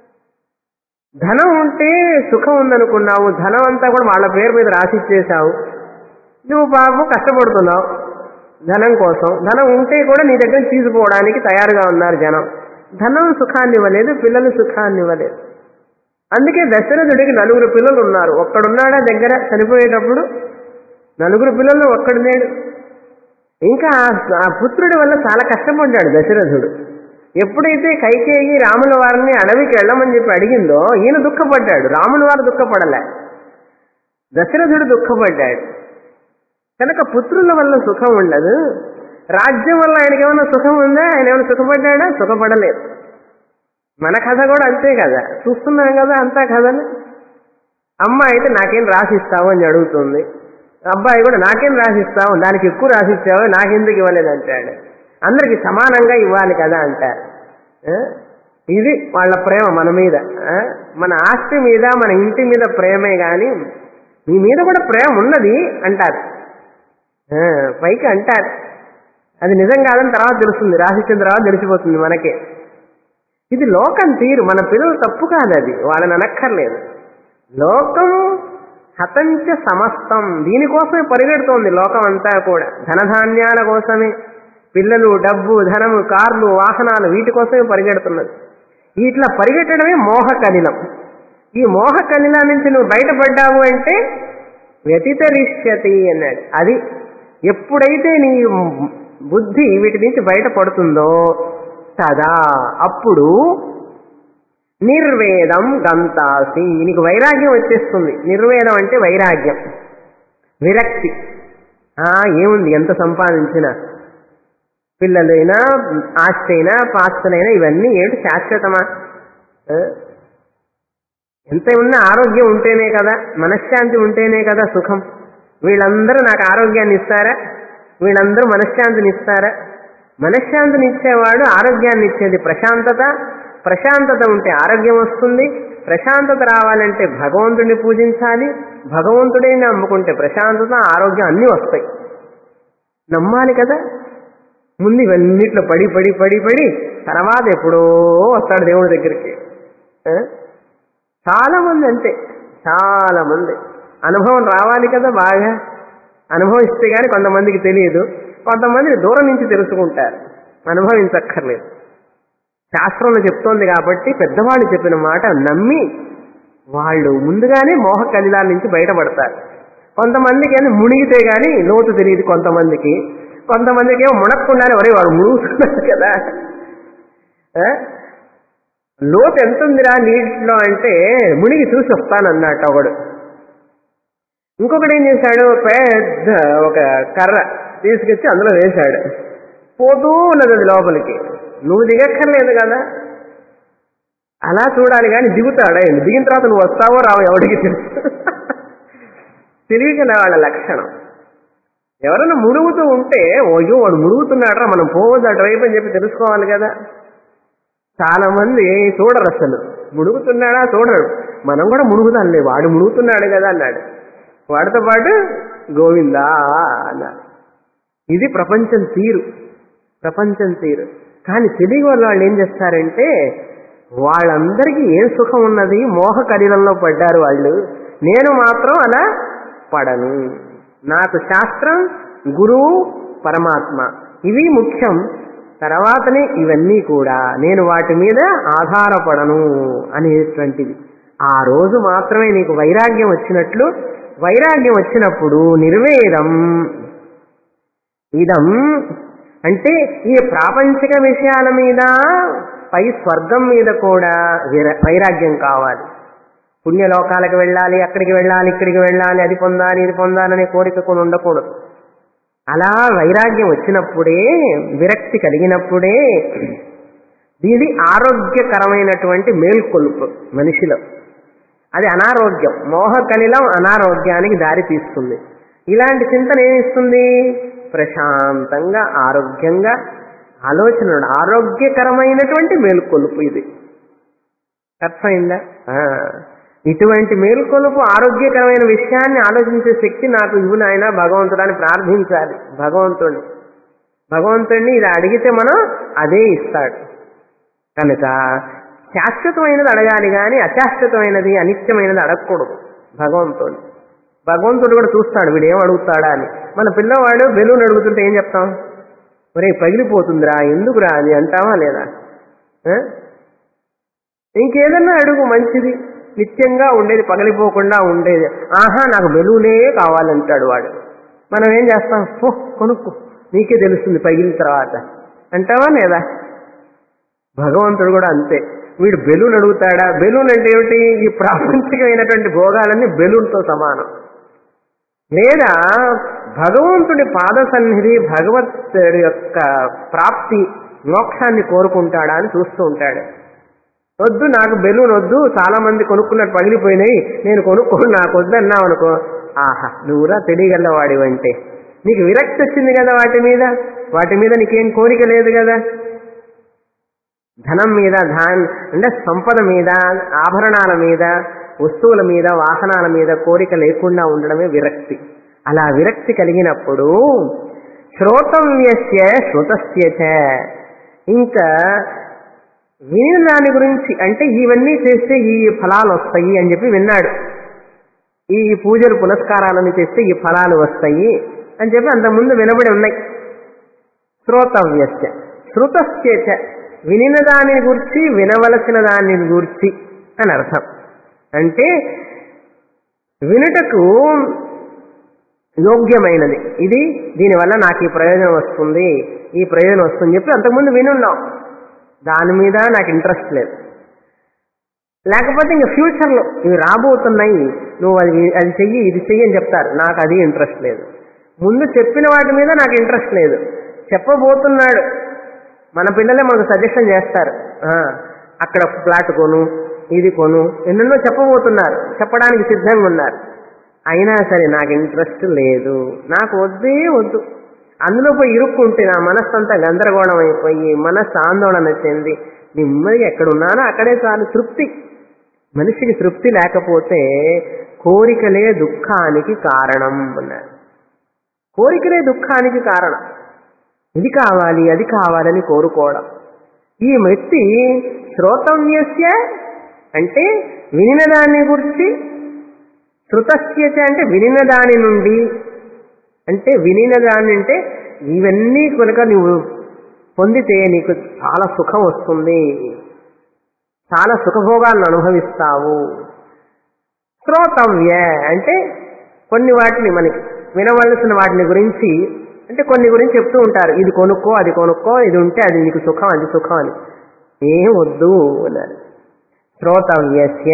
ధనం ఉంటే సుఖం ఉందనుకున్నావు ధనం అంతా కూడా వాళ్ళ పేరు మీద రాసిచ్చేసావు నువ్వు పాపం కష్టపడుతున్నావు ధనం కోసం ధనం ఉంటే కూడా నీ దగ్గర తీసుకుపోవడానికి తయారుగా ఉన్నారు జనం ధనం సుఖాన్ని ఇవ్వలేదు పిల్లలు సుఖాన్ని ఇవ్వలేదు అందుకే దశరథుడికి నలుగురు పిల్లలు ఉన్నారు ఒక్కడున్నాడా దగ్గర చనిపోయేటప్పుడు నలుగురు పిల్లలు ఒక్కడు లేడు ఇంకా ఆ- ఆ పుత్రుడి వల్ల చాలా కష్టపడ్డాడు దశరథుడు ఎప్పుడైతే కైకేయి రాముల వారిని అడవికి వెళ్ళమని చెప్పి అడిగిందో ఈయన దుఃఖపడ్డాడు రాముల వారు దుఃఖపడలే దశరథుడు దుఃఖపడ్డాడు కనుక పుత్రుల వల్ల సుఖం ఉండదు రాజ్యం వల్ల ఆయనకి ఏమైనా సుఖం ఉందా ఆయన ఏమైనా సుఖపడ్డాడా సుఖపడలేదు మన కథ కూడా అంతే కదా చూస్తున్నాం కదా అంతా కథలు అమ్మ అయితే నాకేం రాసిస్తావు అని అడుగుతుంది అబ్బాయి కూడా నాకేం రాసిస్తావు దానికి ఎక్కువ రాసిస్తావు నాకెందుకు ఇవ్వలేదు అంటాడు అందరికి సమానంగా ఇవ్వాలి కదా అంటారు ఆ? ఇది వాళ్ళ ప్రేమ మన మీద ఆ? మన ఆస్తి మీద మన ఇంటి మీద ప్రేమే గాని మీ మీద కూడా ప్రేమ ఉన్నది అంటారు ఆ, పైకి అంటారు అది నిజం కాదని తర్వాత తెలుస్తుంది రాసిచ్చిన తర్వాత తెలిసిపోతుంది మనకే ఇది లోకం తీరు మన పిల్లలు తప్పు కాదు అది వాళ్ళని అనక్కర్లేదు లోకం హతంచ సమస్తం దీనికోసమే పరిగెడుతోంది లోకం అంతా కూడా ధనధాన్యాల కోసమే పిల్లలు డబ్బు ధనము కార్లు వాహనాలు వీటి కోసమే పరిగెడుతున్నది ఇట్లా పరిగెట్టడమే మోహ కలిలం ఈ మోహ కలిలం నుంచి నువ్వు బయటపడ్డావు అంటే వ్యతితరిష్యతి అన్నాడు అది ఎప్పుడైతే నీ బుద్ధి వీటి నుంచి బయటపడుతుందో తదా అప్పుడు నిర్వేదం గంతాసి నీకు వైరాగ్యం వచ్చేస్తుంది నిర్వేదం అంటే వైరాగ్యం విరక్తి ఆ ఏముంది ఎంత సంపాదించినా పిల్లలైనా ఆస్తి అయినా పాస్తులైనా ఇవన్నీ ఏంటి శాశ్వతమా ఆ? ఎంత ఉన్నా ఆరోగ్యం ఉంటేనే కదా మనశ్శాంతి ఉంటేనే కదా సుఖం వీళ్ళందరూ నాకు ఆరోగ్యాన్ని ఇస్తారా వీళ్ళందరూ మనశ్శాంతిని ఇస్తారా మనశ్శాంతిని ఇచ్చేవాడు ఆరోగ్యాన్ని ఇచ్చేది ప్రశాంతత ప్రశాంతత ఉంటే ఆరోగ్యం వస్తుంది ప్రశాంతత రావాలంటే భగవంతుడిని పూజించాలి భగవంతుడే నమ్ముకుంటే ప్రశాంతత ఆరోగ్యం అన్నీ వస్తాయి నమ్మాలి కదా ముందు ఇవన్నిట్లో పడి పడి పడి పడి తర్వాత ఎప్పుడో వస్తాడు దేవుడి దగ్గరికి ఆ? చాలా మంది అంతే చాలా మంది అనుభవం రావాలి కదా బాగా అనుభవం ఇస్తే గానీ కొంతమందికి తెలియదు కొంతమంది దూరం నుంచి తెలుసుకుంటారు అనుభవించక్కర్లేదు శాస్త్రంలో చెప్తోంది కాబట్టి పెద్దవాళ్ళు చెప్పిన మాట నమ్మి వాళ్ళు ముందుగానే మోహ కలిలాల నుంచి బయటపడతారు కొంతమందికి అని మునిగితే గాని లోతు తెలియదు కొంతమందికి కొంతమందికి ఏమో మునక్కుండానే ఒరే వాడు మునుగుతున్నారు కదా ఆ? లోతు ఎంత ఉందిరా నీటిలో అంటే మునిగి చూసి వస్తానన్నట్టు ఒకడు ఇంకొకడు ఏం చేశాడు పెద్ద ఒక కర్ర తీసుకొచ్చి అందులో వేశాడు పోతూ ఉన్నది అది లోపలికి నువ్వు దిగక్కర్లేదు కదా అలా చూడాలి కానీ దిగుతాడా ఏంటి? దిగిన తర్వాత నువ్వు వస్తావో రావో ఎవడికి తెలుసు తెలియగల వాళ్ళ లక్షణం ఎవరైనా మునుగుతూ ఉంటే ఓయో వాడు మునుగుతున్నాడరా మనం పోవద్దు అటువైపు అని చెప్పి తెలుసుకోవాలి కదా చాలా మంది చూడరు అసలు మునుగుతున్నాడా చూడరు మనం కూడా మునుగుదాంలే వాడు మునుగుతున్నాడు కదా అన్నాడు వాడితో పాటు గోవిందా అన్నాడు ఇది ప్రపంచం తీరు ప్రపంచం తీరు కానీ తెలియ వాళ్ళ వాళ్ళు ఏం చేస్తారంటే వాళ్ళందరికీ ఏం సుఖం ఉన్నది మోహ కరీరంలో పడ్డారు వాళ్ళు నేను మాత్రం అలా పడను నాకు శాస్త్రం గురువు పరమాత్మ ఇవి ముఖ్యం తర్వాతనే ఇవన్నీ కూడా నేను వాటి మీద ఆధారపడను అనేటువంటిది ఆ రోజు మాత్రమే నీకు వైరాగ్యం వచ్చినట్లు వైరాగ్యం వచ్చినప్పుడు నిర్వేదం ఇదం అంటే ఈ ప్రాపంచిక విషయాల మీద పై స్వర్గం మీద కూడా విర- వైరాగ్యం కావాలి పుణ్యలోకాలకు వెళ్ళాలి అక్కడికి వెళ్ళాలి ఇక్కడికి వెళ్ళాలి అది పొందాలి ఇది పొందాలనే కోరిక కూడా ఉండకూడదు అలా వైరాగ్యం వచ్చినప్పుడే విరక్తి కలిగినప్పుడే ఇది ఆరోగ్యకరమైనటువంటి మేల్కొలుపు మనిషిలో అది అనారోగ్యం మోహ కలిలం అనారోగ్యానికి దారి తీస్తుంది ఇలాంటి చింతన ఏమిస్తుంది ప్రశాంతంగా ఆరోగ్యంగా ఆలోచన ఆరోగ్యకరమైనటువంటి మేల్కొలుపు ఇది అర్థమైందా ఆ. ఇటువంటి మేల్కొలుపు ఆరోగ్యకరమైన విషయాన్ని ఆలోచించే శక్తి నాకు ఇవ్వు నాయన భగవంతుడాన్ని ప్రార్థించాలి భగవంతుడిని భగవంతుడిని ఇది అడిగితే మనం అదే ఇస్తాడు కనుక శాశ్వతమైనది అడగాలి కానీ అశాశ్వతమైనది అనిత్యమైనది అడగకూడదు భగవంతుడు భగవంతుడు కూడా చూస్తాడు వీడు ఏం అడుగుతాడా అని మన పిల్లవాడు బెలూన్ అడుగుతుంటే ఏం చెప్తాం ఒరే పగిలిపోతుందిరా ఎందుకురా అది అంటావా లేదా ఆ? ఇంకేదన్నా అడుగు మంచిది నిత్యంగా ఉండేది పగిలిపోకుండా ఉండేది ఆహా నాకు బెలూనే కావాలంటాడు వాడు మనం ఏం చేస్తాం పో కొనుక్కో నీకే తెలుస్తుంది పగిలిన తర్వాత అంటావా లేదా భగవంతుడు కూడా అంతే వీడు బెలూన్ అడుగుతాడా బెలూన్ అంటే ఏమిటి ఈ ప్రాపంచికమైనటువంటి భోగాలన్నీ బెలూన్తో సమానం లేదా భగవంతుడి పాద సన్నిధి భగవత్తుడి యొక్క ప్రాప్తి మోక్షాన్ని కోరుకుంటాడా అని చూస్తూ ఉంటాడు వద్దు నాకు బెలూన్ వద్దు చాలా మంది కొనుక్కున్నట్టు పగిలిపోయినాయి నేను కొనుక్కోను నాకు వద్దు అన్నావు అనుకో ఆహా నువ్వురా తెలియగలవాడివంటే నీకు విరక్తి వచ్చింది కదా వాటి మీద వాటి మీద నీకేం కోరిక లేదు కదా ధనం మీద ధాన్ అంటే సంపద మీద ఆభరణాల మీద వస్తువుల మీద వాహనాల మీద కోరిక లేకుండా ఉండడమే విరక్తి అలా విరక్తి కలిగినప్పుడు శ్రోతవ్యస్య శ్రుతస్య చ ఇంకా విని దాని గురించి అంటే ఇవన్నీ చేస్తే ఈ ఫలాలు వస్తాయి అని చెప్పి విన్నాడు ఈ పూజలు పునస్కారాలను చేస్తే ఈ ఫలాలు వస్తాయి అని చెప్పి అంతకుముందు వినబడి ఉన్నాయి శ్రోతవ్యస్య శృతస్యేచ వినిన దాని గురించి వినవలసిన దాని గురించి అని అర్థం అంటే వినుటకు యోగ్యమైనది ఇది దీనివల్ల నాకు ఈ ప్రయోజనం వస్తుంది ఈ ప్రయోజనం వస్తుంది చెప్పి అంతకుముందు వినున్నాం దాని మీద నాకు ఇంట్రెస్ట్ లేదు లేకపోతే ఇంకా ఫ్యూచర్లో ఇవి రాబోతున్నాయి నువ్వు అది అది చెయ్యి ఇది చెయ్యి అని చెప్తారు నాకు అది ఇంట్రెస్ట్ లేదు ముందు చెప్పిన వాటి మీద నాకు ఇంట్రెస్ట్ లేదు చెప్పబోతున్నాడు మన పిల్లలే మనకు సజెషన్ చేస్తారు ఆ, అక్కడ ఫ్లాట్ కొను ఇది కొను ఎన్నెన్నో చెప్పబోతున్నారు చెప్పడానికి సిద్ధంగా ఉన్నారు అయినా సరే నాకు ఇంట్రెస్ట్ లేదు నాకు వద్దే వద్దు అందులో పోయి ఇరుక్కుంటే నా మనస్సు అంతా గందరగోళం అయిపోయి మనస్సు ఆందోళన చెంది నెమ్మదిగా ఎక్కడున్నానో అక్కడే చాలు తృప్తి మనిషికి తృప్తి లేకపోతే కోరికలే దుఃఖానికి కారణం అన్నారు కోరికలే దుఃఖానికి కారణం ఇది కావాలి అది కావాలని కోరుకోవడం ఈ వ్యక్తి శ్రోతవ్యస్య అంటే వినిన దాన్ని గురించి శృతస్యచ అంటే వినిన దాని నుండి అంటే వినిన దాన్ని అంటే ఇవన్నీ కనుక నువ్వు పొందితే నీకు చాలా సుఖం వస్తుంది చాలా సుఖభోగాలను అనుభవిస్తావు శ్రోతవ్య అంటే కొన్ని వాటిని మనకి వినవలసిన వాటిని గురించి అంటే కొన్ని గురించి చెప్తూ ఉంటారు ఇది కొనుక్కో అది కొనుక్కో ఇది ఉంటే అది నీకు సుఖం అది సుఖం అని ఏం వద్దు అన్నారు శ్రోతవ్యస్య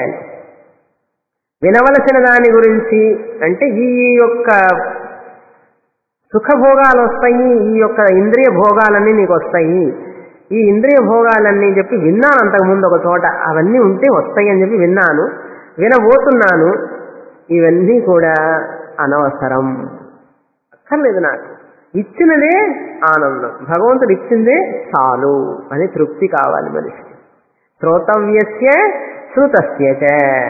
వినవలసిన దాని గురించి అంటే ఈ యొక్క సుఖభోగాలు వస్తాయి ఈ యొక్క ఇంద్రియ భోగాలన్నీ నీకు వస్తాయి ఈ ఇంద్రియ భోగాలన్నీ చెప్పి విన్నాను అంతకుముందు ఒక చోట అవన్నీ ఉంటే వస్తాయి అని చెప్పి విన్నాను వినబోతున్నాను ఇవన్నీ కూడా అనవసరం అక్కర్లేదు నాకు ఇచ్చినదే ఆనందం భగవంతుడు ఇచ్చిందే చాలు అని తృప్తి కావాలి మనిషికి శ్రోతవ్యస్య శృతస్య చ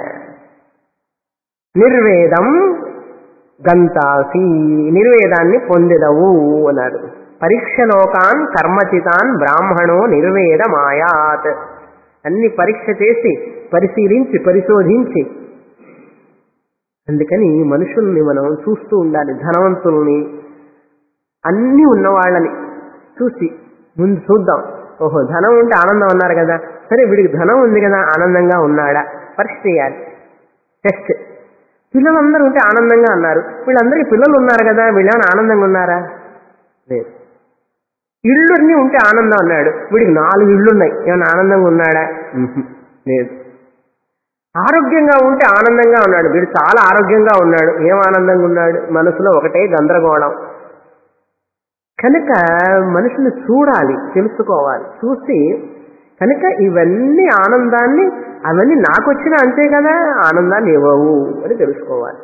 నిర్వేదం గంతాసి నిర్వేదాన్ని పొందెదవు అన్నారు పరీక్షలోకాన్ కర్మచితాన్ బ్రాహ్మణో నిర్వేద మాయాత్ అన్ని పరీక్ష చేసి పరిశీలించి పరిశోధించి అందుకని మనుషుల్ని మనం చూస్తూ ఉండాలి ధనవంతుల్ని అన్నీ ఉన్నవాళ్ళని చూసి ముందు చూద్దాం ఓహో ధనం ఉంటే ఆనందం అన్నారు కదా సరే వీడికి ధనం ఉంది కదా ఆనందంగా ఉన్నాడా పరీక్ష చేయాలి టెస్ట్ పిల్లలందరూ ఉంటే ఆనందంగా అన్నారు వీళ్ళందరికీ పిల్లలు ఉన్నారు కదా వీళ్ళేమైనా ఆనందంగా ఉన్నారా లేదు ఇళ్ళన్నీ ఉంటే ఆనందం అన్నాడు వీడికి నాలుగు ఇళ్ళు ఉన్నాయి ఏమైనా ఆనందంగా ఉన్నాడా ఉహు, లేదు ఆరోగ్యంగా ఉంటే ఆనందంగా ఉన్నాడు వీడు చాలా ఆరోగ్యంగా ఉన్నాడు ఏం ఆనందంగా ఉన్నాడు మనసులో ఒకటే గందరగోళం కనుక మనుషుని చూడాలి తెలుసుకోవాలి చూసి కనుక ఇవన్నీ ఆనందాన్ని అవన్నీ నాకు వచ్చిన అంతే కదా ఆనందాన్ని ఇవ్వవు అని తెలుసుకోవాలి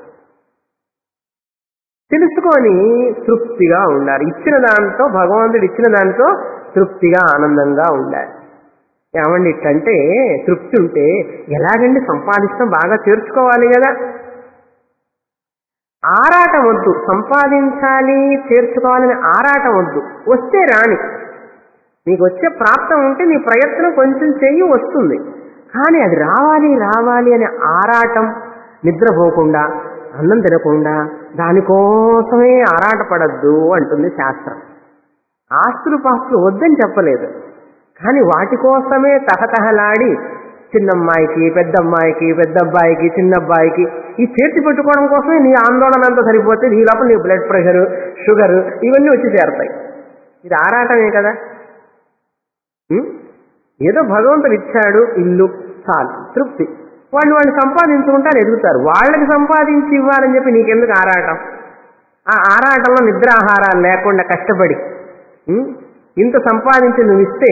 తెలుసుకొని తృప్తిగా ఉండాలి ఇచ్చిన దాంతో భగవంతుడు ఇచ్చిన దాంతో తృప్తిగా ఆనందంగా ఉండాలి ఏమండి ఇట్లంటే తృప్తి ఉంటే ఎలాగండి సంపాదిస్తాం బాగా చేర్చుకోవాలి కదా ఆరాటం వద్దు సంపాదించాలి చేర్చుకోవాలని ఆరాటం వద్దు వస్తే రాని నీకు వచ్చే ప్రాప్తం ఉంటే నీ ప్రయత్నం కొంచెం చెయ్యి వస్తుంది కానీ అది రావాలి రావాలి అనే ఆరాటం నిద్రపోకుండా అన్నం తినకుండా దానికోసమే ఆరాటపడద్దు అంటుంది శాస్త్రం ఆస్తులు పాస్తులు వద్దని చెప్పలేదు కానీ వాటి కోసమే తహతహలాడి చిన్నమ్మాయికి పెద్దమ్మాయికి పెద్దబ్బాయికి చిన్నబ్బాయికి ఈ చేర్చి పెట్టుకోవడం కోసమే నీ ఆందోళన అంతా సరిపోతే నీ లోపల నీ బ్లడ్ ప్రెషర్ షుగర్ ఇవన్నీ వచ్చి చేరతాయి ఇది ఆరాటమే కదా ఉం? ఏదో భగవంతుడు ఇచ్చాడు ఇల్లు చాలు తృప్తి వాళ్ళు వాళ్ళు సంపాదించుకుంటారు ఎదుగుతారు వాళ్ళకి సంపాదించి ఇవ్వాలని చెప్పి నీకెందుకు ఆరాటం ఆ ఆరాటంలో నిద్రాహారాలు లేకుండా కష్టపడి ఉం? ఇంత సంపాదించి నువ్వు ఇస్తే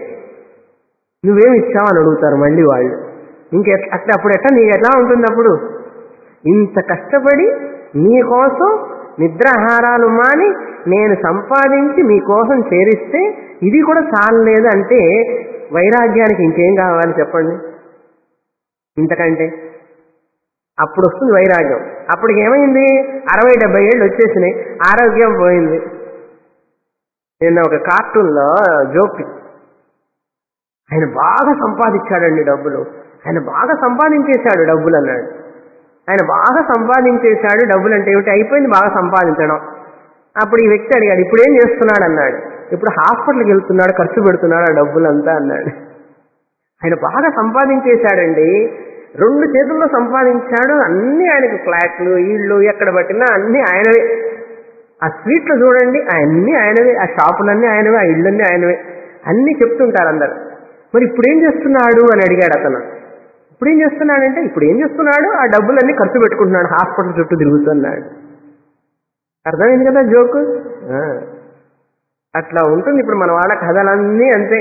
నువ్వేమి ఇచ్చావు అని అడుగుతారు మళ్ళీ వాళ్ళు ఇంకె అట్లా అప్పుడు ఎట్లా నీకు ఎట్లా ఉంటుంది అప్పుడు ఇంత కష్టపడి మీకోసం నిద్రాహారాలు మాని నేను సంపాదించి మీకోసం చేరిస్తే ఇది కూడా చాలలేదు అంటే వైరాగ్యానికి ఇంకేం కావాలి చెప్పండి ఇంతకంటే అప్పుడు వస్తుంది వైరాగ్యం అప్పటికి ఏమైంది అరవై డెబ్బై ఏళ్ళు వచ్చేసినాయి ఆరోగ్యం పోయింది నిన్న ఒక కార్టూన్లో జోక్ ఆయన బాగా సంపాదించాడండి డబ్బులు ఆయన బాగా సంపాదించేశాడు డబ్బులు అన్నాడు ఆయన బాగా సంపాదించేశాడు డబ్బులు అంటే ఏమిటి అయిపోయింది బాగా సంపాదించడం అప్పుడు ఈ వ్యక్తి అడిగాడు ఇప్పుడు ఏం చేస్తున్నాడు అన్నాడు ఇప్పుడు హాస్పిటల్కి వెళ్తున్నాడు ఖర్చు పెడుతున్నాడు ఆ డబ్బులంతా అన్నాడు ఆయన బాగా సంపాదించేశాడండి రెండు చేతుల్లో సంపాదించాడు అన్ని ఆయనకు ఫ్లాట్లు ఇళ్ళు ఎక్కడ పట్టినా అన్ని ఆయనవే ఆ స్వీట్లు చూడండి అన్ని ఆయనవే ఆ షాపులన్నీ ఆయనవే ఆ ఇళ్ళన్నీ ఆయనవే అన్ని చెప్తుంటారు అందరు మరి ఇప్పుడు ఏం చేస్తున్నాడు అని అడిగాడు అతను ఇప్పుడు ఏం చేస్తున్నాడంటే ఇప్పుడు ఏం చేస్తున్నాడు ఆ డబ్బులన్నీ ఖర్చు పెట్టుకుంటున్నాడు హాస్పిటల్ చుట్టూ తిరుగుతున్నాడు అర్థమైంది కదా జోకు ఆ. అట్లా ఉంటుంది ఇప్పుడు మన వాళ్ళ కథలన్నీ అంతే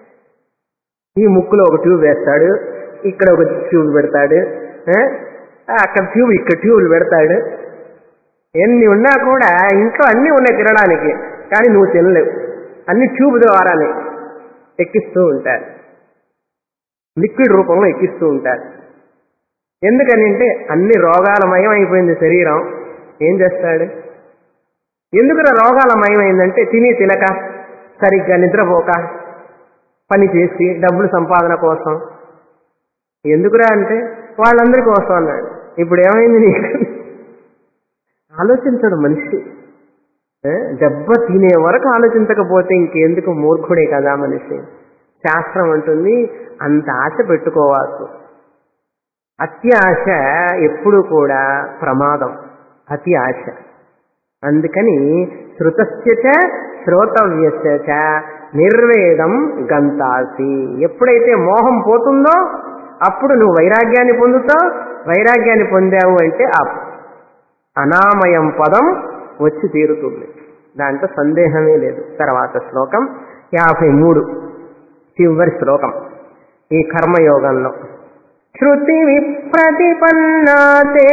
ఈ ముక్కులో ఒక ట్యూబ్ వేస్తాడు ఇక్కడ ఒక ట్యూబ్ పెడతాడు ఆ? అక్కడ ట్యూబ్ ఇక్కడ ట్యూబ్లు పెడతాడు ఎన్ని ఉన్నా కూడా ఇంట్లో అన్నీ ఉన్నాయి తినడానికి కానీ నువ్వు తినలేవు అన్ని ట్యూబ్ ద్వారానే ఎక్కిస్తూ ఉంటారు లిక్విడ్ రూపంలో ఎక్కిస్తూ ఉంటారు ఎందుకని అంటే అన్ని రోగాలమయం అయిపోయింది శరీరం ఏం చేస్తాడు ఎందుకురా రోగాలమయమైందంటే తిని తినక సరిగ్గా నిద్రపోక పని చేసి డబ్బులు సంపాదన కోసం ఎందుకురా అంటే వాళ్ళందరి కోసం అన్నాడు ఇప్పుడు ఏమైంది నీకు ఆలోచించడు మనిషి ఏ? దెబ్బ తినే వరకు ఆలోచించకపోతే ఇంకెందుకు మూర్ఖుడే కదా మనిషి శాస్త్రం అంటుంది అంత ఆశ పెట్టుకోవచ్చు అత్యాశ ఎప్పుడు కూడా ప్రమాదం అతి ఆశ అందుకని శృతస్య చ శ్రోతవ్యస్య చ నిర్వేదం గంతాసి ఎప్పుడైతే మోహం పోతుందో అప్పుడు నువ్వు వైరాగ్యాన్ని పొందుతావు వైరాగ్యాన్ని పొందావు అంటే ఆ అనామయం పదం వచ్చి తీరుతుంది దాంట్లో సందేహమే లేదు తర్వాత శ్లోకం యాభై మూడు చివరి శ్లోకం ఈ కర్మయోగంలో శృతి విప్రతిపన్నాతే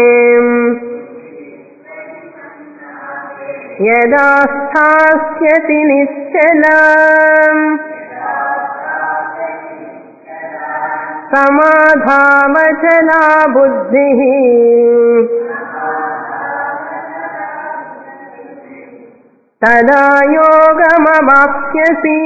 యదా స్థాస్యతి నిశ్చలా సమాధావచలా బుద్ధి తదా యోగమవాప్స్యసి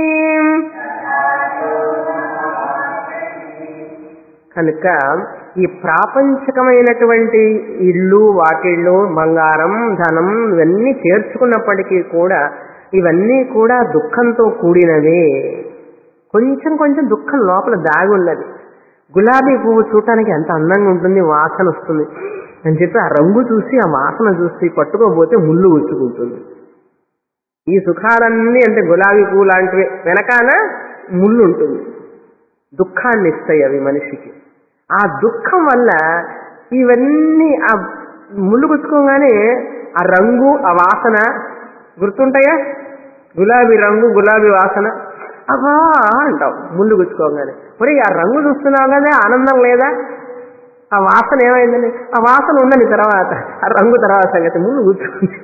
కనుక ఈ ప్రాపంచకమైనటువంటి ఇళ్ళు వాకిళ్ళు బంగారం ధనం ఇవన్నీ చేర్చుకున్నప్పటికీ కూడా ఇవన్నీ కూడా దుఃఖంతో కూడినవే కొంచెం కొంచెం దుఃఖం లోపల దాగి ఉన్నది గులాబీ పువ్వు చూడటానికి ఎంత అందంగా ఉంటుంది వాసన వస్తుంది అని చెప్పి ఆ రంగు చూసి ఆ వాసన చూసి పట్టుకోబోతే ముళ్ళు గుచ్చుకుంటుంది ఈ సుఖాలన్నీ అంటే గులాబీ పువ్వు లాంటివి వెనకాల ముళ్ళు ఉంటుంది దుఃఖాన్ని ఇస్తాయి అవి మనిషికి ఆ దుఃఖం వల్ల ఇవన్నీ ఆ ముళ్ళు గుచ్చుకోగానే ఆ రంగు ఆ వాసన గుర్తుంటాయా గులాబీ రంగు గులాబీ వాసన అబ్బా అంటావు ముళ్ళు గుచ్చుకోగానే మరి ఆ రంగు చూస్తున్నావు కదా ఆనందం లేదా ఆ వాసన ఏమైందని ఆ వాసన ఉందని తర్వాత ఆ రంగు తర్వాత సంగతి ముళ్ళు గుచ్చుకుంది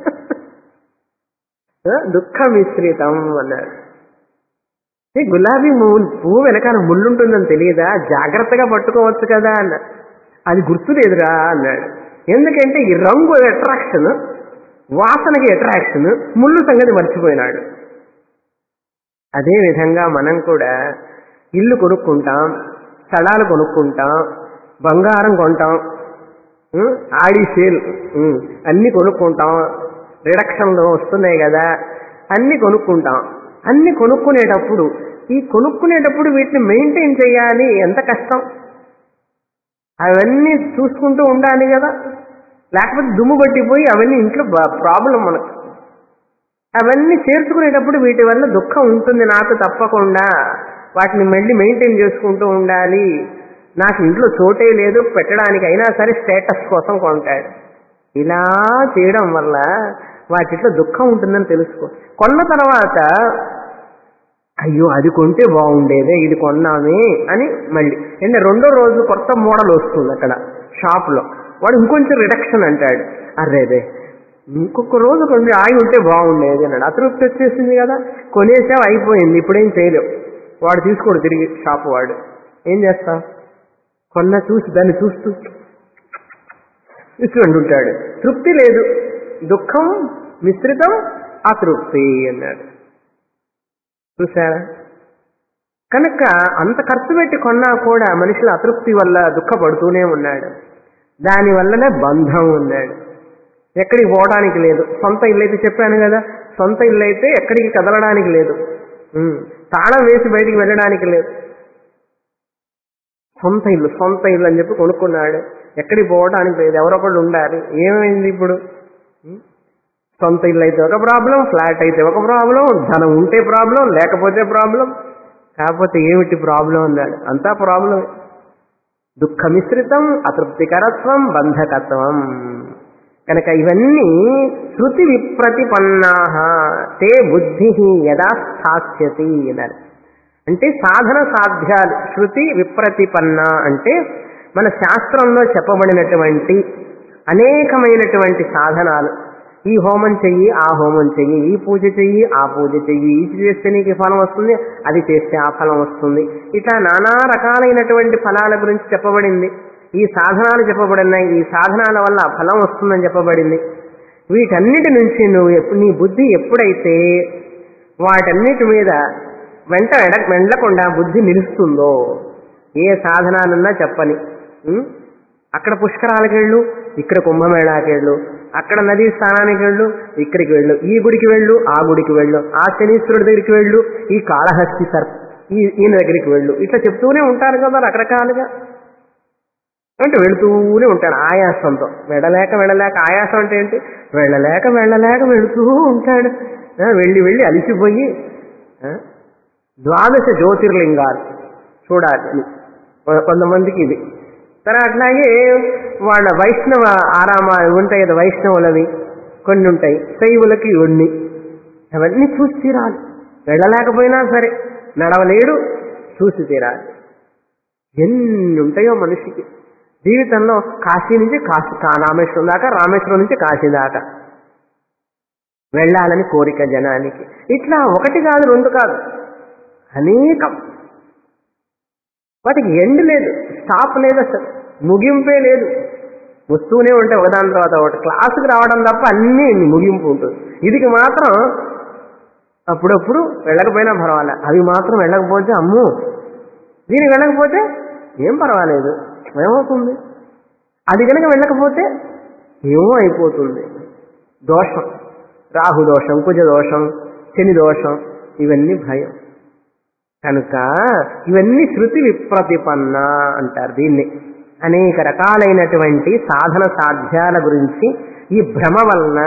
దుఃఖ మిశ్రితం అన్నాడు ఈ గులాబీ పువ్వు పువ్వు వెనకాల ముళ్ళుంటుందని తెలియదా జాగ్రత్తగా పట్టుకోవచ్చు కదా అన్న అది గుర్తులేదురా అన్నాడు ఎందుకంటే ఈ రంగు అట్రాక్షన్ వాసనకి అట్రాక్షన్ ముళ్ళు సంగతి మర్చిపోయినాడు అదే విధంగా మనం కూడా ఇల్లు కొనుక్కుంటాం స్థలాలు కొనుక్కుంటాం బంగారం కొంటాం ఉం, ఆడి సేల్ ఉం, అన్ని కొనుక్కుంటాం రిడక్షన్లు వస్తున్నాయి కదా అన్ని కొనుక్కుంటాం అన్ని కొనుక్కునేటప్పుడు ఈ కొనుక్కునేటప్పుడు వీటిని మెయింటైన్ చేయాలి ఎంత కష్టం అవన్నీ చూసుకుంటూ ఉండాలి కదా లేకపోతే దుమ్ము పట్టిపోయి అవన్నీ ఇంట్లో ప్రాబ్లం మనకు అవన్నీ చేర్చుకునేటప్పుడు వీటి వల్ల దుఃఖం ఉంటుంది నాకు తప్పకుండా వాటిని మళ్ళీ మెయింటైన్ చేసుకుంటూ ఉండాలి నాకు ఇంట్లో చోటే లేదు పెట్టడానికి అయినా సరే స్టేటస్ కోసం కొంటాడు ఇలా చేయడం వల్ల వాటిలో దుఃఖం ఉంటుందని తెలుసుకో కొన్న తర్వాత అయ్యో అది కొంటే బాగుండేదే ఇది కొన్నామే అని మళ్ళీ అంటే రెండో రోజు కొత్త మోడల్ వస్తుంది అక్కడ షాప్లో వాడు ఇంకొంచెం రిడక్షన్ అంటాడు అర్రేదే ఇంకొక రోజు కొంచెం ఆగి ఉంటే బాగుండేది అన్నాడు అతృప్తి వచ్చేసింది కదా కొనేసావు అయిపోయింది ఇప్పుడేం చేయలేవు వాడు తీసుకోడు తిరిగి షాప్ వాడు ఏం చేస్తావు కొన్న చూసి దాన్ని చూస్తూ ఇటువంటి ఉంటాడు తృప్తి లేదు దుఃఖం మిశ్రితం అతృప్తి అన్నాడు చూసారా కనుక అంత ఖర్చు పెట్టి కొన్నా కూడా మనుషుల అతృప్తి వల్ల దుఃఖపడుతూనే ఉన్నాడు దాని వల్లనే బంధం ఉన్నాడు ఎక్కడికి పోవడానికి లేదు సొంత ఇల్లు అయితే చెప్పాను కదా సొంత ఇల్లు అయితే ఎక్కడికి కదలడానికి లేదు ఉమ్, తాళం వేసి బయటికి వెళ్ళడానికి లేదు సొంత ఇల్లు సొంత ఇల్లు అని చెప్పి కొనుక్కున్నాడు ఎక్కడికి పోవడానికి లేదు ఎవరొకళ్ళు ఉండాలి ఏమైంది ఇప్పుడు ఉం? సొంత ఇల్లు అయితే ఒక ప్రాబ్లం ఫ్లాట్ అయితే ఒక ప్రాబ్లం ధనం ఉంటే ప్రాబ్లం లేకపోతే ప్రాబ్లం కాకపోతే ఏమిటి ప్రాబ్లం అన్నాడు అంతా ప్రాబ్లం దుఃఖ మిశ్రితం అతృప్తికరత్వం బంధకత్వం కనుక ఇవన్నీ శృతి విప్రతిపన్నా తే బుద్ధి యదా స్థాస్యతి అన్నారు అంటే సాధన సాధ్యాలు శృతి విప్రతిపన్న అంటే మన శాస్త్రంలో చెప్పబడినటువంటి అనేకమైనటువంటి సాధనాలు ఈ హోమం చెయ్యి ఆ హోమం చెయ్యి ఈ పూజ చెయ్యి ఆ పూజ చెయ్యి ఇది చేస్తే నీకు ఫలం వస్తుంది అది చేస్తే ఆ ఫలం వస్తుంది ఇట్లా నానా రకాలైనటువంటి ఫలాల గురించి చెప్పబడింది ఈ సాధనాలు చెప్పబడినాయి ఈ సాధనాల వల్ల ఆ ఫలం వస్తుందని చెప్పబడింది వీటన్నిటి నుంచి నువ్వు ఎప్పు- నీ బుద్ధి ఎప్పుడైతే వాటన్నిటి మీద వెంట ఎడ వెండకుండా బుద్ధి నిలుస్తుందో ఏ సాధనాలున్నా చెప్పని ఉం? అక్కడ పుష్కరాలకు వెళ్ళు ఇక్కడ కుంభమేళాకి వెళ్ళు అక్కడ నదీ స్థానానికి వెళ్ళు ఇక్కడికి వెళ్ళు ఈ గుడికి వెళ్ళు ఆ గుడికి వెళ్ళు ఆ శనీశ్వరుడి దగ్గరికి వెళ్ళు ఈ కాళహస్తి సర్ ఈ ఈయన దగ్గరికి వెళ్ళు ఇట్లా చెప్తూనే ఉంటారు కదా రకరకాలుగా అంటే వెళుతూనే ఉంటాడు ఆయాసంతో వెళ్ళలేక వెళ్ళలేక ఆయాసం అంటే ఏంటి వెళ్ళలేక వెళ్ళలేక వెళుతూ ఉంటాడు ఆ, వెళ్ళి వెళ్ళి అలిసిపోయి ఆ, ద్వాదశ జ్యోతిర్లింగాలు చూడాలి అని. కొ- కొంతమందికి ఇది తర్వాత అట్లాగే వాళ్ళ వైష్ణవ ఆరామ ఉంటాయి కదా వైష్ణవులవి కొన్ని ఉంటాయి శైవులకి కొన్ని అవన్నీ చూసి తీరాలి వెళ్ళలేకపోయినా సరే నడవలేడు చూసి తీరాలి ఎన్ని ఉంటాయో మనిషికి జీవితంలో కాశీ నుంచి కాశీ కా- రామేశ్వరం దాకా రామేశ్వరం నుంచి కాశీ దాకా వెళ్ళాలని కోరిక జనానికి ఇట్లా ఒకటి కాదు రెండు కాదు అనేకం వాటికి ఎండ్ లేదు స్టాప్ లేదు అసలు ముగింపే లేదు వస్తూనే ఉంటాయి ఒకదాని తర్వాత ఒకటి క్లాసుకి రావడం తప్ప అన్నీ ముగింపు ఉంటుంది ఇదికి మాత్రం అప్పుడప్పుడు వెళ్ళకపోయినా పర్వాలే అవి మాత్రం వెళ్ళకపోతే అమ్మో దీనికి వెళ్ళకపోతే ఏం పర్వాలేదు ఏమవుతుంది అది కనుక వెళ్ళకపోతే ఏమో అయిపోతుంది దోషం రాహు దోషం కుజ దోషం శని దోషం ఇవన్నీ భయం కనుక ఇవన్నీ శృతి విప్రతిపన్న అంటారు దీన్ని అనేక రకాలైనటువంటి సాధన సాధ్యాల గురించి ఈ భ్రమ వలన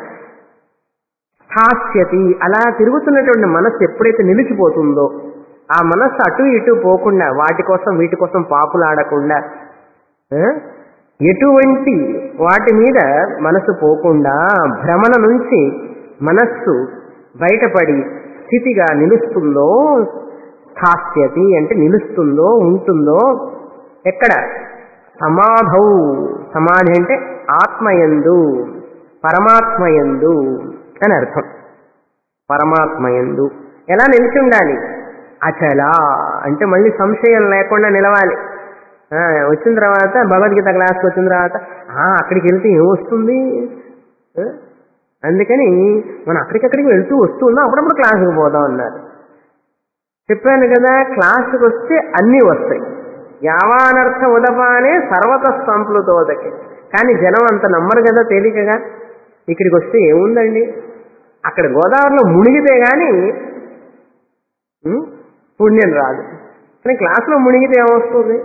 స్థాస్యతి అలా తిరుగుతున్నటువంటి మనస్సు ఎప్పుడైతే నిలిచిపోతుందో ఆ మనస్సు అటు ఇటు పోకుండా వాటి కోసం వీటి కోసం పాపులాడకుండా ఆ, ఎటువంటి వాటి మీద మనసు పోకుండా భ్రమణ నుంచి మనస్సు బయటపడి స్థితిగా నిలుస్తుందో స్థాస్యతి అంటే నిలుస్తుందో ఉంటుందో ఎక్కడ సమాధౌ సమాధి అంటే ఆత్మయందు పరమాత్మయందు అని అర్థం పరమాత్మయందు ఎలా నిలిచి ఉండాలి అచలా అంటే మళ్ళీ సంశయం లేకుండా నిలవాలి ఆ, వచ్చిన తర్వాత భగవద్గీత క్లాస్కి వచ్చిన తర్వాత "ఆ, అక్కడికి వెళ్తే ఏం వస్తుంది ఆ? అందుకని మనం అక్కడికక్కడికి వెళ్తూ వస్తూ ఉన్నాం అప్పుడప్పుడు క్లాసుకు పోదాం అన్నారు చెప్పాను కదా క్లాసుకు వస్తే అన్నీ వస్తాయి యావానర్థ ఉదపానే సర్వత సంప్లుతోదకి కానీ జనం అంత నమ్మరు కదా తేలికగా ఇక్కడికి వస్తే ఏముందండి అక్కడ గోదావరిలో మునిగితే గాని ఉం, పుణ్యం రాదు కానీ క్లాసులో మునిగితే ఏమొస్తుంది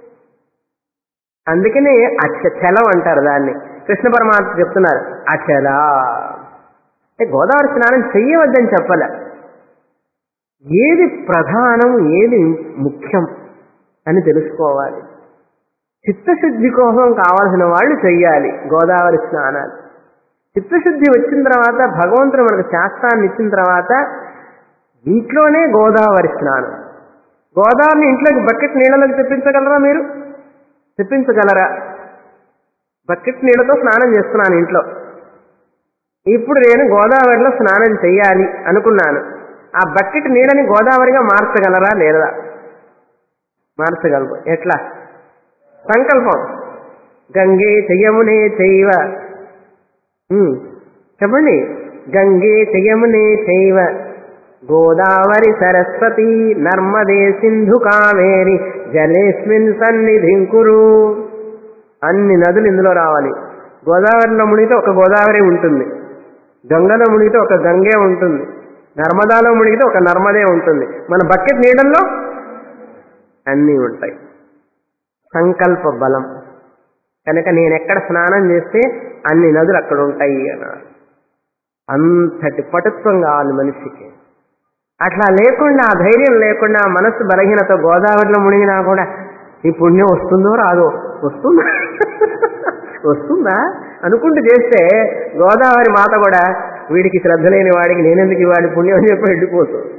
అందుకనే అచ చలం అంటారు దాన్ని కృష్ణ పరమాత్మ చెప్తున్నారు అచల అంటే గోదావరి స్నానం చెయ్యవద్దని చెప్పలే ఏది ప్రధానం ఏది ముఖ్యం అని తెలుసుకోవాలి చిత్తశుద్ధి కోసం కావాల్సిన వాళ్ళు చెయ్యాలి గోదావరి స్నానాలు చిత్తశుద్ధి వచ్చిన తర్వాత భగవంతుడు మనకు శాస్త్రాన్ని ఇచ్చిన తర్వాత ఇంట్లోనే గోదావరి స్నానం గోదావరిని ఇంట్లోకి బకెట్ నీళ్ళలోకి తెప్పించగలరా మీరు తెప్పించగలరా బకెట్ నీళ్ళతో స్నానం చేస్తున్నాను ఇంట్లో ఇప్పుడు నేను గోదావరిలో స్నానం చెయ్యాలి అనుకున్నాను ఆ బకెట్ నీళ్ళని గోదావరిగా మార్చగలరా లేదా మార్చగలరు ఎట్లా సంకల్పం గంగే చెయ్యమునే చెయ్య ఉమ్, చెప్పండి గంగే చెయ్యమునే చెయ్య గోదావరి సరస్వతి నర్మదే సింధు కావేరి జలేస్మిన్ సన్నిధిం కురు అన్ని నదులు ఇందులో రావాలి గోదావరిలో మునిగితే ఒక గోదావరి ఉంటుంది గంగలో మునిగితే ఒక గంగే ఉంటుంది నర్మదాలో మునిగితే ఒక నర్మదే ఉంటుంది మన బకెట్ నీడల్లో అన్నీ ఉంటాయి సంకల్ప బలం కనుక నేను ఎక్కడ స్నానం చేస్తే అన్ని నదులు అక్కడ ఉంటాయి అన్నారు అంతటి పటుత్వం కావాలి మనిషికి అట్లా లేకుండా ఆ ధైర్యం లేకుండా ఆ మనస్సు బలహీనత గోదావరిలో మునిగినా కూడా ఈ పుణ్యం వస్తుందో రాదో వస్తుందా వస్తుందా అనుకుంటూ చేస్తే గోదావరి మాత కూడా వీడికి శ్రద్ధ లేని వాడికి నేనెందుకు ఇవ్వాలి పుణ్యం అని చెప్పి వెళ్ళిపోతుంది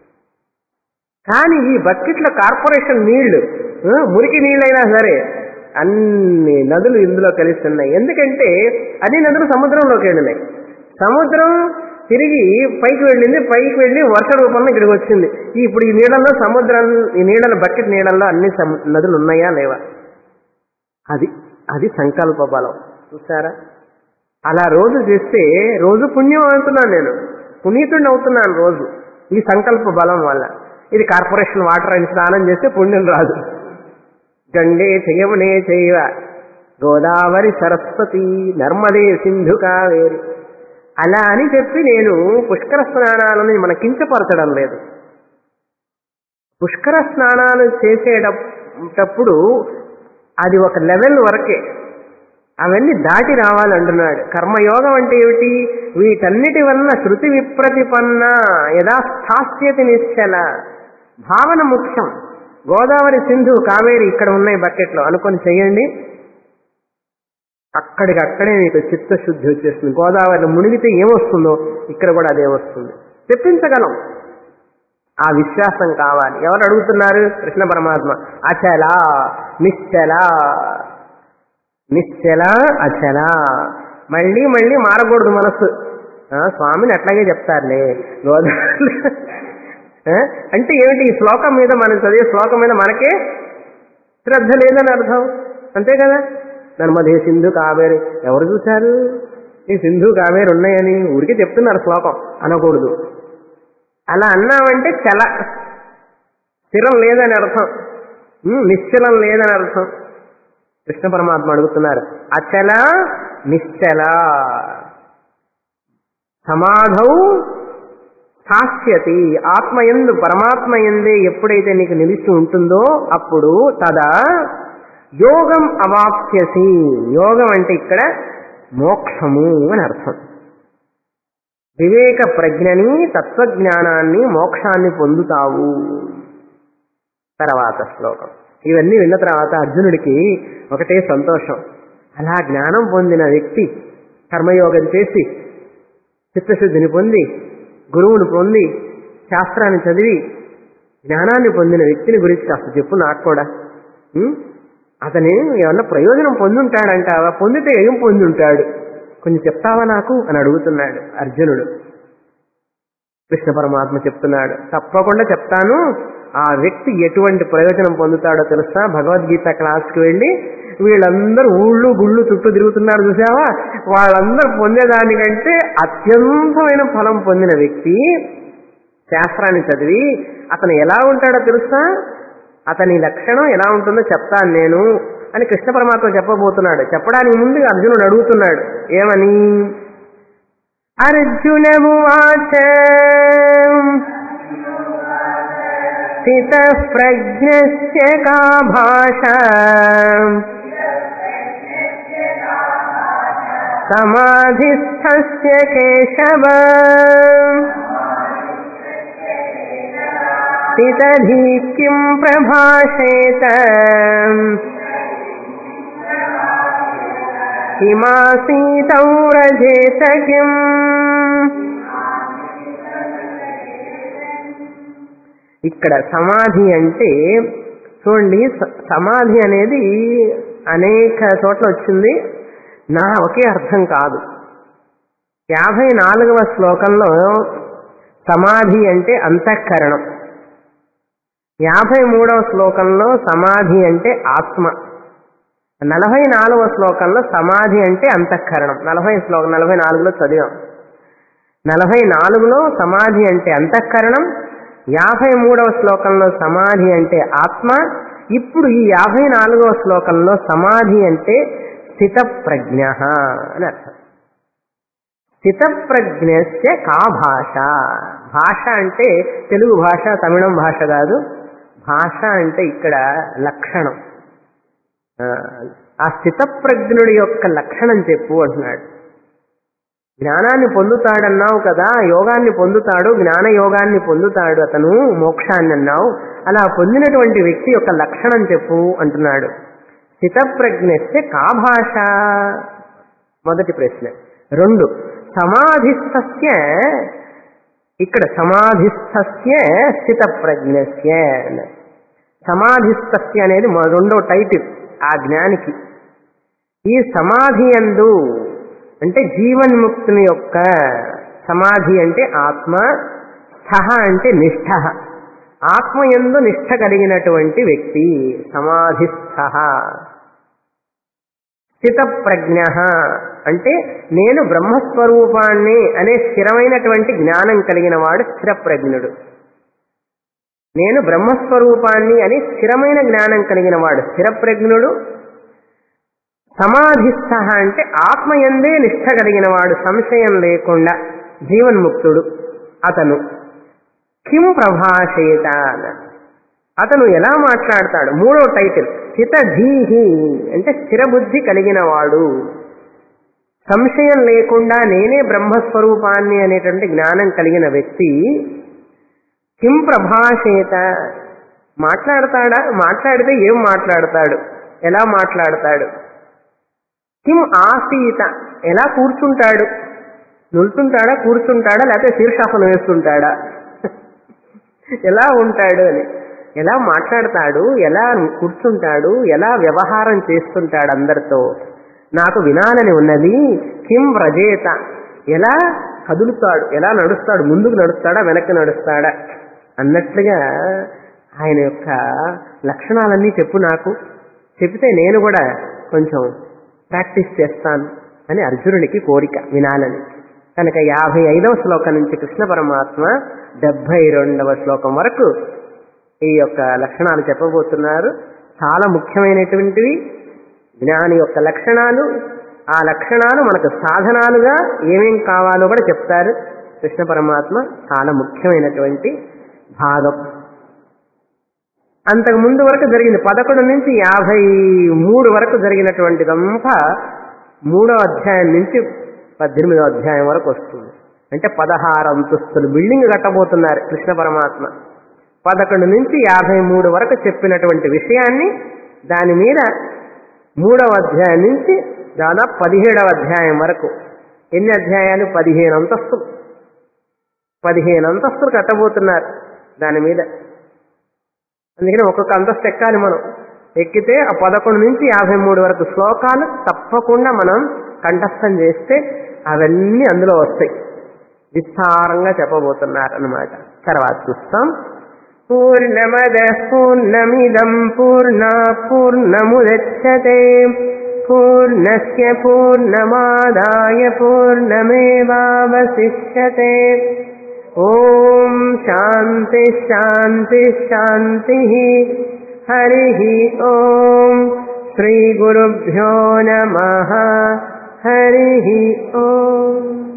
కానీ ఈ బకెట్ల కార్పొరేషన్ నీళ్లు ఆ, మురికి నీళ్ళైనా సరే అన్ని నదులు ఇందులో కలిస్తున్నాయి ఎందుకంటే అన్ని నదులు సముద్రంలోకి వెళ్ళినాయి సముద్రం తిరిగి పైకి వెళ్ళింది పైకి వెళ్ళి వర్ష రూపంలో ఇక్కడికి వచ్చింది ఈ ఇప్పుడు ఈ నీళ్ళల్లో సముద్రం ఈ నీళ్ళ బకెట్ నీళ్ళల్లో అన్ని సము- నదులు ఉన్నాయా లేవా అది అది సంకల్ప బలం చూసారా అలా రోజు చేస్తే రోజు పుణ్యం అవుతున్నాను నేను పునీతుడిని అవుతున్నాను రోజు ఈ సంకల్ప బలం వల్ల ఇది కార్పొరేషన్ వాటర్ అని స్నానం చేస్తే పుణ్యం రాదు గంగే చెయ్యమునే చేయవ గోదావరి సరస్వతి నర్మదే సింధు కావేరి అలా అని చెప్పి నేను పుష్కర స్నానాలని మన కించపరచడం లేదు పుష్కర స్నానాలు చేసేటప్పుడు అది ఒక లెవెల్ వరకే అవన్నీ దాటి రావాలంటున్నాడు కర్మయోగం అంటే ఏమిటి వీటన్నిటి వలన శృతి విప్రతిపన్న యథా స్థాస్యతి నిశ్చల భావన ముఖ్యం గోదావరి సింధు కావేరి ఇక్కడ ఉన్నాయి బకెట్లో అనుకొని చెయ్యండి అక్కడికి అక్కడే మీకు చిత్తశుద్ధి వచ్చేస్తుంది గోదావరిలో మునిగితే ఏమొస్తుందో ఇక్కడ కూడా అదే వస్తుంది తెప్పించగలం ఆ విశ్వాసం కావాలి ఎవరు అడుగుతున్నారు కృష్ణ పరమాత్మ అచల నిశ్చల నిశ్చల అచల మళ్ళీ మళ్ళీ మారకూడదు మనస్సు ఆ, స్వామిని అట్లాగే చెప్తారులే గోదావరి ఆ, అంటే ఏమిటి ఈ శ్లోకం మీద మనం చదివే శ్లోకం మీద మనకే శ్రద్ధ లేదని అర్థం అంతే కదా నర్మదే సింధు కావేరి ఎవరు చూశారు ఈ సింధు కావేరి ఉన్నాయని ఊరికే చెప్తున్నారు శ్లోకం అనకూడదు అలా అన్నామంటే చల స్థిరం లేదని అర్థం ఉమ్, నిశ్చలం లేదని అర్థం కృష్ణ పరమాత్మ అడుగుతున్నారు అచల నిశ్చల సమాధౌ స్థాస్యతి ఆత్మయందు పరమాత్మ ఎందే ఎప్పుడైతే నీకు నిలిచి ఉంటుందో అప్పుడు తదా యోగం అవాప్స్యసి యోగం అంటే ఇక్కడ మోక్షము అని అర్థం వివేక ప్రజ్ఞని తత్వజ్ఞానాన్ని మోక్షాన్ని పొందుతావు తర్వాత శ్లోకం ఇవన్నీ విన్న తర్వాత అర్జునుడికి ఒకటే సంతోషం అలా జ్ఞానం పొందిన వ్యక్తి కర్మయోగం చేసి చిత్తశుద్ధిని పొంది గురువును పొంది శాస్త్రాన్ని చదివి జ్ఞానాన్ని పొందిన వ్యక్తిని గురించి కాస్త చెప్పు నాకు కూడా ఉం? అతని ఏమన్నా ప్రయోజనం పొందుంటాడంటావా పొందితే ఏం పొందుంటాడు కొంచెం చెప్తావా నాకు అని అడుగుతున్నాడు అర్జునుడు కృష్ణ పరమాత్మ చెప్తున్నాడు తప్పకుండా చెప్తాను ఆ వ్యక్తి ఎటువంటి ప్రయోజనం పొందుతాడో తెలుసా భగవద్గీత క్లాస్కి వెళ్ళి వీళ్ళందరూ ఊళ్ళు గుళ్ళు చుట్టూ తిరుగుతున్నారు చూసావా వాళ్ళందరూ పొందేదానికంటే అత్యంతమైన ఫలం పొందిన వ్యక్తి శాస్త్రాన్ని చదివి అతను ఎలా ఉంటాడో తెలుసా అతని లక్షణం ఎలా ఉంటుందో చెప్తాను నేను అని కృష్ణ పరమాత్మ చెప్పబోతున్నాడు చెప్పడానికి ముందు అర్జునుడు అడుగుతున్నాడు ఏమని అర్జునమువాచ స్థిత ప్రజ్ఞస్య కా భాష సమాధిస్థస్య కేశవ స్థితధీ కిం ప్రభాషేత హిమాసీతౌ రజేత కిం ఇక్కడ సమాధి అంటే చూడండి స- సమాధి అనేది అనేక చోట్ల వచ్చింది నా ఒకే అర్థం కాదు యాభై నాలుగవ శ్లోకంలో సమాధి అంటే అంతఃకరణం యాభై మూడవ శ్లోకంలో సమాధి అంటే ఆత్మ నలభై నాలుగవ శ్లోకంలో సమాధి అంటే అంతఃకరణం నలభై శ్లోకం నలభై నాలుగులో చదివాం నలభై నాలుగులో సమాధి అంటే అంతఃకరణం యాభై మూడవ శ్లోకంలో సమాధి అంటే ఆత్మ ఇప్పుడు ఈ యాభై నాలుగవ శ్లోకంలో సమాధి అంటే స్థిత ప్రజ్ఞ అని అర్థం స్థిత ప్రజ్ఞస్య కా భాష భాష అంటే తెలుగు భాష తమిళం భాష కాదు భాష అంటే ఇక్కడ లక్షణం ఆ, ఆ స్థిత ప్రజ్ఞుడి యొక్క లక్షణం చెప్పు అంటున్నాడు జ్ఞానాన్ని పొందుతాడన్నావు కదా యోగాన్ని పొందుతాడు జ్ఞాన యోగాన్ని పొందుతాడు అతను మోక్షాన్ని అన్నావు అలా పొందినటువంటి వ్యక్తి యొక్క లక్షణం చెప్పు అంటున్నాడు స్థితప్రజ్ఞస్య కా భాష మొదటి ప్రశ్న రెండు సమాధిస్థస్య ఇక్కడ సమాధిస్థస్య స్థితప్రజ్ఞస్య అన్నారు. సమాధిస్థస్య అనేది మొ- రెండో టైటిల్ ఆ జ్ఞానికి ఈ సమాధి యందు అంటే జీవన్ముక్తుని యొక్క సమాధి అంటే ఆత్మ స్థ అంటే నిష్ఠ ఆత్మయందు నిష్ఠ కలిగినటువంటి వ్యక్తి సమాధిస్థ స్థిత ప్రజ్ఞ అంటే నేను బ్రహ్మస్వరూపాన్ని అనే స్థిరమైనటువంటి జ్ఞానం కలిగిన వాడు స్థిర ప్రజ్ఞుడు నేను బ్రహ్మస్వరూపాన్ని అని స్థిరమైన జ్ఞానం కలిగిన వాడు స్థిర ప్రజ్ఞుడు సమాధిస్థ అంటే ఆత్మయందే నిష్ఠ కలిగిన వాడు సంశయం లేకుండా జీవన్ముక్తుడు అతను కిం ప్రభాషేత అతను ఎలా మాట్లాడతాడు మూడో టైటిల్ స్థితధీహి అంటే స్థిర బుద్ధి కలిగిన వాడు సంశయం లేకుండా నేనే బ్రహ్మస్వరూపాన్ని అనేటువంటి జ్ఞానం కలిగిన వ్యక్తి కిం ప్రభాషేత మాట్లాడతాడా మాట్లాడితే ఏం మాట్లాడతాడు ఎలా మాట్లాడతాడు కిం ఆసీత ఎలా కూర్చుంటాడు నిల్చుంటాడా కూర్చుంటాడా లేకపోతే శీర్షాసనం వేస్తుంటాడా ఎలా ఉంటాడు అని ఎలా మాట్లాడతాడు ఎలా కూర్చుంటాడు ఎలా వ్యవహారం చేస్తుంటాడు అందరితో నాకు వినాలని ఉన్నది కిం వ్రజేత ఎలా కదులుతాడు ఎలా నడుస్తాడు ముందుకు నడుస్తాడా వెనక్కి నడుస్తాడా అన్నట్లుగా ఆయన యొక్క లక్షణాలన్నీ చెప్పు నాకు చెప్తే నేను కూడా కొంచెం ప్రాక్టీస్ చేస్తాను అని అర్జునుడికి కోరిక వినాలని కనుక యాభై ఐదవ శ్లోకం నుంచి కృష్ణ పరమాత్మ డెబ్బై రెండవ శ్లోకం వరకు ఈ యొక్క లక్షణాలు చెప్పబోతున్నారు చాలా ముఖ్యమైనటువంటివి జ్ఞాని యొక్క లక్షణాలు ఆ లక్షణాలు మనకు సాధనాలుగా ఏమేం కావాలో కూడా చెప్తారు కృష్ణ పరమాత్మ చాలా ముఖ్యమైనటువంటి భాగం అంతకు ముందు వరకు జరిగింది పదకొండు నుంచి యాభై మూడు వరకు జరిగినటువంటిదంతా మూడో అధ్యాయం నుంచి పద్దెనిమిదో అధ్యాయం వరకు వస్తుంది అంటే పదహారు అంతస్తులు బిల్డింగ్ కట్టబోతున్నారు కృష్ణ పరమాత్మ పదకొండు నుంచి యాభై మూడు వరకు చెప్పినటువంటి విషయాన్ని దాని మీద మూడవ అధ్యాయం నుంచి దాదాపు పదిహేడవ అధ్యాయం వరకు ఎన్ని అధ్యాయాలు పదిహేను అంతస్తులు పదిహేను అంతస్తులు కట్టబోతున్నారు దాని మీద అందుకని ఒక్కొక్క అంతస్తు ఎక్కాలి మనం ఎక్కితే ఆ పదకొండు నుంచి యాభై మూడు వరకు శ్లోకాలు తప్పకుండా మనం కంఠస్థం చేస్తే అవన్నీ అందులో వస్తాయి విస్తారంగా చెప్పబోతున్నారు అన్నమాట తర్వాత చూస్తాం పూర్ణమద పూర్ణమిదం పూర్ణ పూర్ణముదచ్చతే పూర్ణస్య పూర్ణమాదాయ పూర్ణమేవావశిష్యతే ఓం శాంతి శాంతి శాంతి హరి ఓం శ్రీ గురుభ్యో నమ హరి ఓం